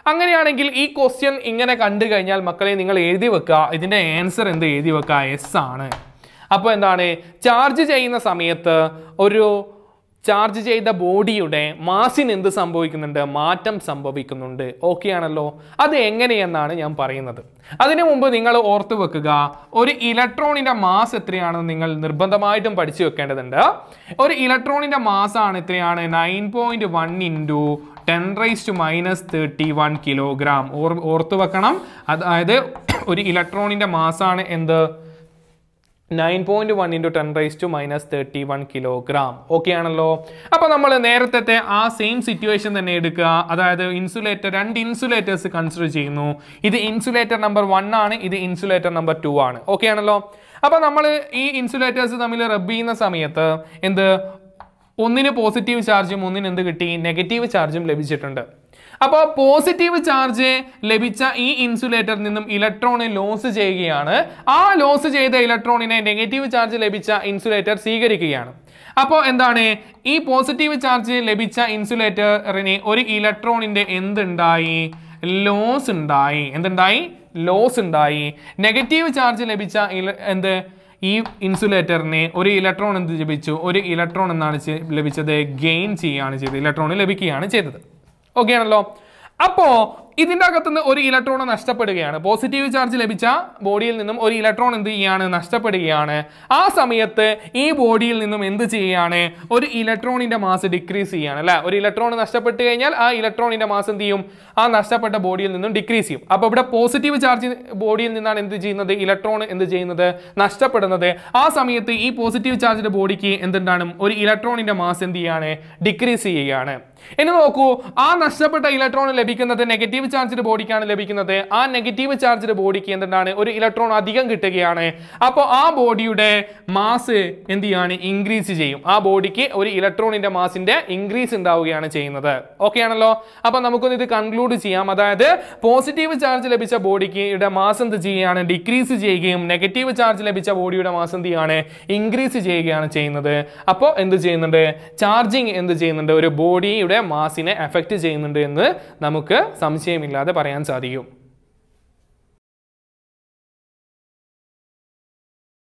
അങ്ങനെയാണെങ്കിൽ ഈ ക്വസ്റ്റ്യൻ ഇങ്ങനെ കണ്ടു കഴിഞ്ഞാൽ മക്കളെ നിങ്ങൾ എഴുതി വെക്കുക ഇതിൻ്റെ ആൻസർ എന്ത് എഴുതി വെക്കുക എസ് ആണ് അപ്പോൾ എന്താണ് ചാർജ് ചെയ്യുന്ന സമയത്ത് ഒരു ചാർജ് ചെയ്ത ബോഡിയുടെ മാസിന് എന്ത് സംഭവിക്കുന്നുണ്ട് മാറ്റം സംഭവിക്കുന്നുണ്ട് ഓക്കെ ആണല്ലോ അത് എങ്ങനെയെന്നാണ് ഞാൻ പറയുന്നത് അതിനു മുമ്പ് നിങ്ങൾ ഓർത്ത് വെക്കുക ഒരു ഇലക്ട്രോണിന്റെ മാസ് എത്രയാണെന്ന് നിങ്ങൾ നിർബന്ധമായിട്ടും പഠിച്ചു വെക്കേണ്ടതുണ്ട് ഒരു ഇലക്ട്രോണിന്റെ മാസ് ആണ് എത്രയാണ് nine point one into ten raise to minus thirty one kilogram or ഓർത്ത് വെക്കണം അതായത് ഒരു ഇലക്ട്രോണിന്റെ മാസാണ് എന്ത് nine point one into ten raise to minus thirty one kilogram okay ആണല്ലോ അപ്പോൾ നമ്മൾ നേരത്തെ ആ സെയിം സിറ്റുവേഷൻ തന്നെ എടുക്കുക അതായത് ഇൻസുലേറ്റർ രണ്ട് ഇൻസുലേറ്റേഴ്സ് കൺസിഡർ ചെയ്യുന്നു ഇത് ഇൻസുലേറ്റർ നമ്പർ വൺ ആണ് ഇത് ഇൻസുലേറ്റർ നമ്പർ ടു ആണ് ഓക്കെ ആണല്ലോ അപ്പോൾ നമ്മൾ ഈ ഇൻസുലേറ്റേഴ്സ് തമ്മിൽ റബ്ബ് ചെയ്യുന്ന സമയത്ത് എന്ത് ഒന്നിന് പോസിറ്റീവ് ചാർജും ഒന്നിന് എന്ത് കിട്ടി നെഗറ്റീവ് ചാർജും ലഭിച്ചിട്ടുണ്ട് അപ്പോൾ പോസിറ്റീവ് ചാർജ് ലഭിച്ച ഈ ഇൻസുലേറ്ററിൽ നിന്നും ഇലക്ട്രോൺ ലോസ് ചെയ്യുകയാണ് ആ ലോസ് ചെയ്ത ഇലക്ട്രോണിനെ നെഗറ്റീവ് ചാർജ് ലഭിച്ച ഇൻസുലേറ്റർ സ്വീകരിക്കുകയാണ് അപ്പോൾ എന്താണ് ഈ പോസിറ്റീവ് ചാർജ് ലഭിച്ച ഇൻസുലേറ്ററിന് ഒരു ഇലക്ട്രോണിന്റെ എന്തുണ്ടായി ലോസ് ഉണ്ടായി എന്തുണ്ടായി ലോസ് ഉണ്ടായി നെഗറ്റീവ് ചാർജ് ലഭിച്ച ഇല- എന്ത് ഈ ഇൻസുലേറ്ററിനെ ഒരു ഇലക്ട്രോൺ എന്ത് ലഭിച്ചു ഒരു ഇലക്ട്രോൺ എന്നാണ് ചെ- ലഭിച്ചത് ഗെയിൻ ചെയ്യുകയാണ് ചെയ്തത് ഇലക്ട്രോൺ ലഭിക്കുകയാണ് ചെയ്തത് ഓക്കെ ആണല്ലോ അപ്പോൾ ഇതിൻ്റെ അകത്തുനിന്ന് ഒരു ഇലക്ട്രോൺ നഷ്ടപ്പെടുകയാണ് പോസിറ്റീവ് ചാർജ് ലഭിച്ച ബോഡിയിൽ നിന്നും ഒരു ഇലക്ട്രോൺ എന്ത് ചെയ്യാണ് നഷ്ടപ്പെടുകയാണ് ആ സമയത്ത് ഈ ബോഡിയിൽ നിന്നും എന്ത് ചെയ്യുകയാണ് ഒരു ഇലക്ട്രോണിന്റെ മാസ് ഡിക്രീസ് ചെയ്യാണ് അല്ലെ ഒരു ഇലക്ട്രോൺ നഷ്ടപ്പെട്ട് കഴിഞ്ഞാൽ ആ ഇലക്ട്രോണിന്റെ മാസ് എന്ത് ചെയ്യും ആ നഷ്ടപ്പെട്ട ബോഡിയിൽ നിന്നും ഡിക്രീസ് ചെയ്യും അപ്പോൾ ഇവിടെ പോസിറ്റീവ് ചാർജ് ബോഡിയിൽ നിന്നാണ് എന്ത് ചെയ്യുന്നത് ഇലക്ട്രോൺ എന്ത് ചെയ്യുന്നത് നഷ്ടപ്പെടുന്നത് ആ സമയത്ത് ഈ പോസിറ്റീവ് ചാർജിന്റെ ബോഡിക്ക് എന്തുണ്ടാണ് ഒരു ഇലക്ട്രോണിന്റെ മാസ് എന്ത് ചെയ്യാണ് ഡിക്രീസ് ചെയ്യുകയാണ് ഇനി നോക്കൂ ആ നഷ്ടപ്പെട്ട ഇലക്ട്രോൺ ലഭിക്കുന്നത് നെഗറ്റീവ് ചാർജ്ഡ് ബോഡിക്കാണ് ലഭിക്കുന്നത് ആ നെഗറ്റീവ് ചാർജ്ഡ് ബോഡിക്ക് എന്താണ് ഒരു ഇലക്ട്രോൺ അധികം കിട്ടുകയാണ് അപ്പോൾ ആ ബോഡിയുടെ മാസ് എന്ത് ചെയ്യാണ് ഇൻക്രീസ് ചെയ്യും ആ ബോഡിക്ക് ഒരു ഇലക്ട്രോണിന്റെ മാസിന്റെ ഇൻക്രീസ് ഉണ്ടാവുകയാണ് ചെയ്യുന്നത് ഓക്കെ ആണല്ലോ അപ്പോൾ നമുക്കൊന്ന് ഇത് കൺക്ലൂഡ് ചെയ്യാം അതായത് പോസിറ്റീവ് ചാർജ് ലഭിച്ച ബോഡിക്ക് മാസ് എന്ത് ചെയ്യുകയാണ് ഡിക്രീസ് ചെയ്യുകയും നെഗറ്റീവ് ചാർജ് ലഭിച്ച ബോഡിയുടെ മാസ് എന്ത് ചെയ്യാണ് ഇൻക്രീസ് ചെയ്യുകയാണ് ചെയ്യുന്നത് അപ്പോൾ എന്ത് ചെയ്യുന്നുണ്ട് ചാർജിങ് എന്ത് ചെയ്യുന്നുണ്ട് ഒരു ബോഡിയുടെ മാസിനെ എഫക്റ്റ് ചെയ്യുന്നുണ്ട് എന്ന് നമുക്ക് സംശയമില്ലാതെ പറയാൻ സാധിക്കും